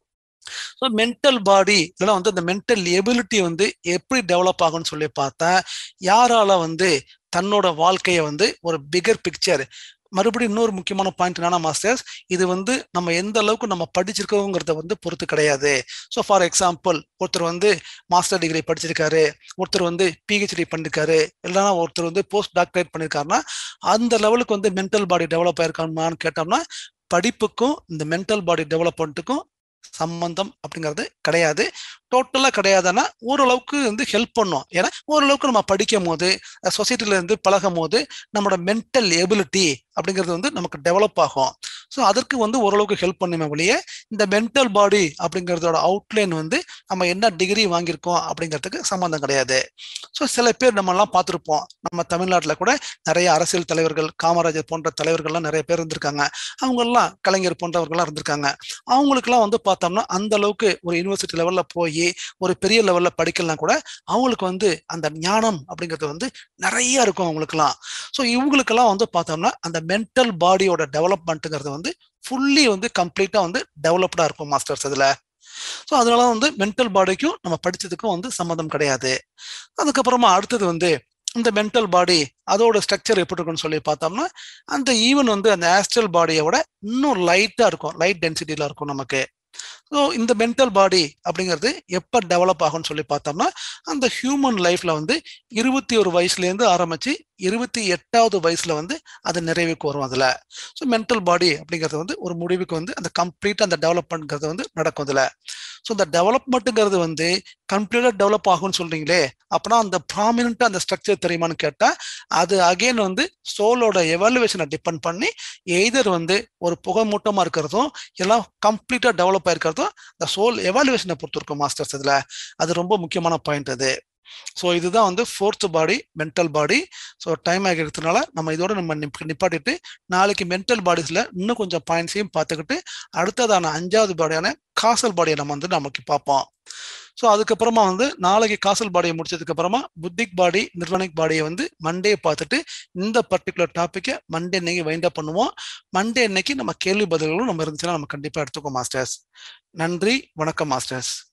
ஸோ மென்டல் பாடி இல்லைன்னா வந்து அந்த மென்டல் எபிலிட்டி வந்து எப்படி டெவலப் ஆகும்னு சொல்லி பார்த்தா யாரால வந்து தன்னோட வாழ்க்கையை வந்து ஒரு பிகர் பிக்சர் மறுபடியும் இன்னொரு முக்கியமான பாயிண்ட் என்னன்னா மாஸ்டர்ஸ் இது வந்து நம்ம எந்த அளவுக்கு நம்ம படிச்சிருக்கோங்கிறத வந்து பொறுத்து கிடையாது ஸோ ஃபார் எக்ஸாம்பிள் ஒருத்தர் வந்து மாஸ்டர் டிகிரி படிச்சிருக்காரு ஒருத்தர் வந்து பிஹெச்டி பண்ணிருக்காரு இல்லைன்னா ஒருத்தர் வந்து போஸ்ட் டாக்டரேட் பண்ணியிருக்காருன்னா அந்த லெவலுக்கு வந்து மென்டல் பாடி டெவலப் ஆயிருக்கான்னு கேட்டோம்னா படிப்புக்கும் இந்த மென்டல் பாடி டெவலப்மெண்ட்டுக்கும் சம்பந்தம் அப்படிங்கிறது கிடையாது டோட்டலாக கிடையாதுன்னா ஓரளவுக்கு வந்து ஹெல்ப் பண்ணும் ஏன்னா ஓரளவுக்கு நம்ம படிக்கும் போது சொசைட்டில இருந்து பழகும் போது நம்மளோட மென்டல் எபிலிட்டி அப்படிங்கிறது வந்து நமக்கு டெவலப் ஆகும் ஸோ அதற்கு வந்து ஓரளவுக்கு ஹெல்ப் பண்ணுமே ஒழிய இந்த மென்டல் பாடி அப்படிங்கிறதோட அவுட்லைன் வந்து நம்ம என்ன டிகிரி வாங்கியிருக்கோம் அப்படிங்கிறதுக்கு சம்மந்தம் கிடையாது ஸோ சில பேர் நம்மலாம் பார்த்துருப்போம் நம்ம தமிழ்நாட்டில் கூட நிறைய அரசியல் தலைவர்கள் காமராஜர் போன்ற தலைவர்கள்லாம் நிறைய பேர் இருந்திருக்காங்க அவங்கெல்லாம் கலைஞர் போன்றவர்கள்லாம் இருந்திருக்காங்க அவங்களுக்குலாம் வந்து பார்த்தோம்னா அந்த அளவுக்கு ஒரு யூனிவர்சிட்டி லெவலில் போய் ஒரு பெரிய லெவலில் படிக்கலாம் கூட அவங்களுக்கு வந்து அந்த ஞானம் அப்படிங்கிறது வந்து நிறைய இருக்கும் அவங்களுக்குலாம் ஸோ இவங்களுக்கெல்லாம் வந்து பார்த்தோம்னா அந்த மென்டல் பாடியோட டெவலப்மெண்ட்டுங்கிறது வந்து ஃபுல்லி வந்து கம்ப்ளீட்டாக வந்து டெவலப்டாக இருக்கும் மாஸ்டர்ஸ் இதில் ஸோ அதனால வந்து மென்டல் பாடிக்கும் நம்ம படிச்சதுக்கும் வந்து சம்மந்தம் கிடையாது அதுக்கப்புறமா அடுத்தது வந்து இந்த மென்டல் பாடி அதோட ஸ்ட்ரக்சர் எப்படி இருக்குன்னு சொல்லி பார்த்தோம்னா அந்த ஈவன் வந்து அந்த ஆஸ்ட்ரல் பாடியை விட இன்னும் லைட்டாக இருக்கும் லைட் டென்சிட்டியில் இருக்கும் நமக்கு ஸோ இந்த மென்டல் பாடி அப்படிங்கிறது எப்போ டெவலப் ஆகும்னு சொல்லி பார்த்தோம்னா அந்த ஹியூமன் லைஃப்ல வந்து இருபத்தி ஒரு வயசுலேருந்து ஆரம்பிச்சு இருபத்தி எட்டாவது வயசுல வந்து அது நிறைவுக்கு வரும் அதில் ஸோ மென்டல் பாடி அப்படிங்கிறது வந்து ஒரு முடிவுக்கு வந்து அந்த கம்ப்ளீட் அந்த டெவலப்மெண்ட்ங்கிறது வந்து நடக்கும் இதில் ஸோ இந்த டெவலப்மெண்ட்டுங்கிறது வந்து கம்ப்ளீட்டாக டெவலப் ஆகும்னு சொல்றீங்களே அப்போனா அந்த ப்ராமினெண்ட்டாக அந்த ஸ்ட்ரக்சர் தெரியுமான்னு கேட்டால் அது அகைன் வந்து சோலோட எவாலுவேஷனை டிபெண்ட் பண்ணி எய்தர் வந்து ஒரு புகை மூட்டமாக இருக்கிறதும் எல்லாம் கம்ப்ளீட்டாக டெவலப் ஆயிருக்கிறதும் இந்த சோல் எவாலுவேஷனை பொறுத்து இருக்கும் மாஸ்டர்ஸ் இதில் அது ரொம்ப முக்கியமான பாயிண்ட் அது ஸோ இதுதான் வந்து fourth body mental body so time ஆகிறதுனால நம்ம இதோட நம்ம நிப் நிப்பாட்டிட்டு நாளைக்கு மென்டல் பாடிஸில் இன்னும் கொஞ்சம் பாயிண்ட்ஸையும் பார்த்துக்கிட்டு அடுத்ததான அஞ்சாவது பாடியான காசல் பாடியை நம்ம வந்து நமக்கு பார்ப்போம் ஸோ அதுக்கப்புறமா வந்து நாளைக்கு காசல் பாடியை முடிச்சதுக்கு அப்புறமா புத்திக் பாடி நிர்வாணிக் பாடியை வந்து மண்டே பார்த்துட்டு இந்த பர்டிகுலர் டாப்பிக்கை மண்டே இன்னைக்கு வைண்ட் அப் பண்ணுவோம் மண்டே இன்னைக்கு நம்ம கேள்வி பதில்களும் நம்ம இருந்துச்சுன்னா நம்ம கண்டிப்பாக எடுத்துக்கோம் மாஸ்டர்ஸ் நன்றி வணக்கம் மாஸ்டர்ஸ்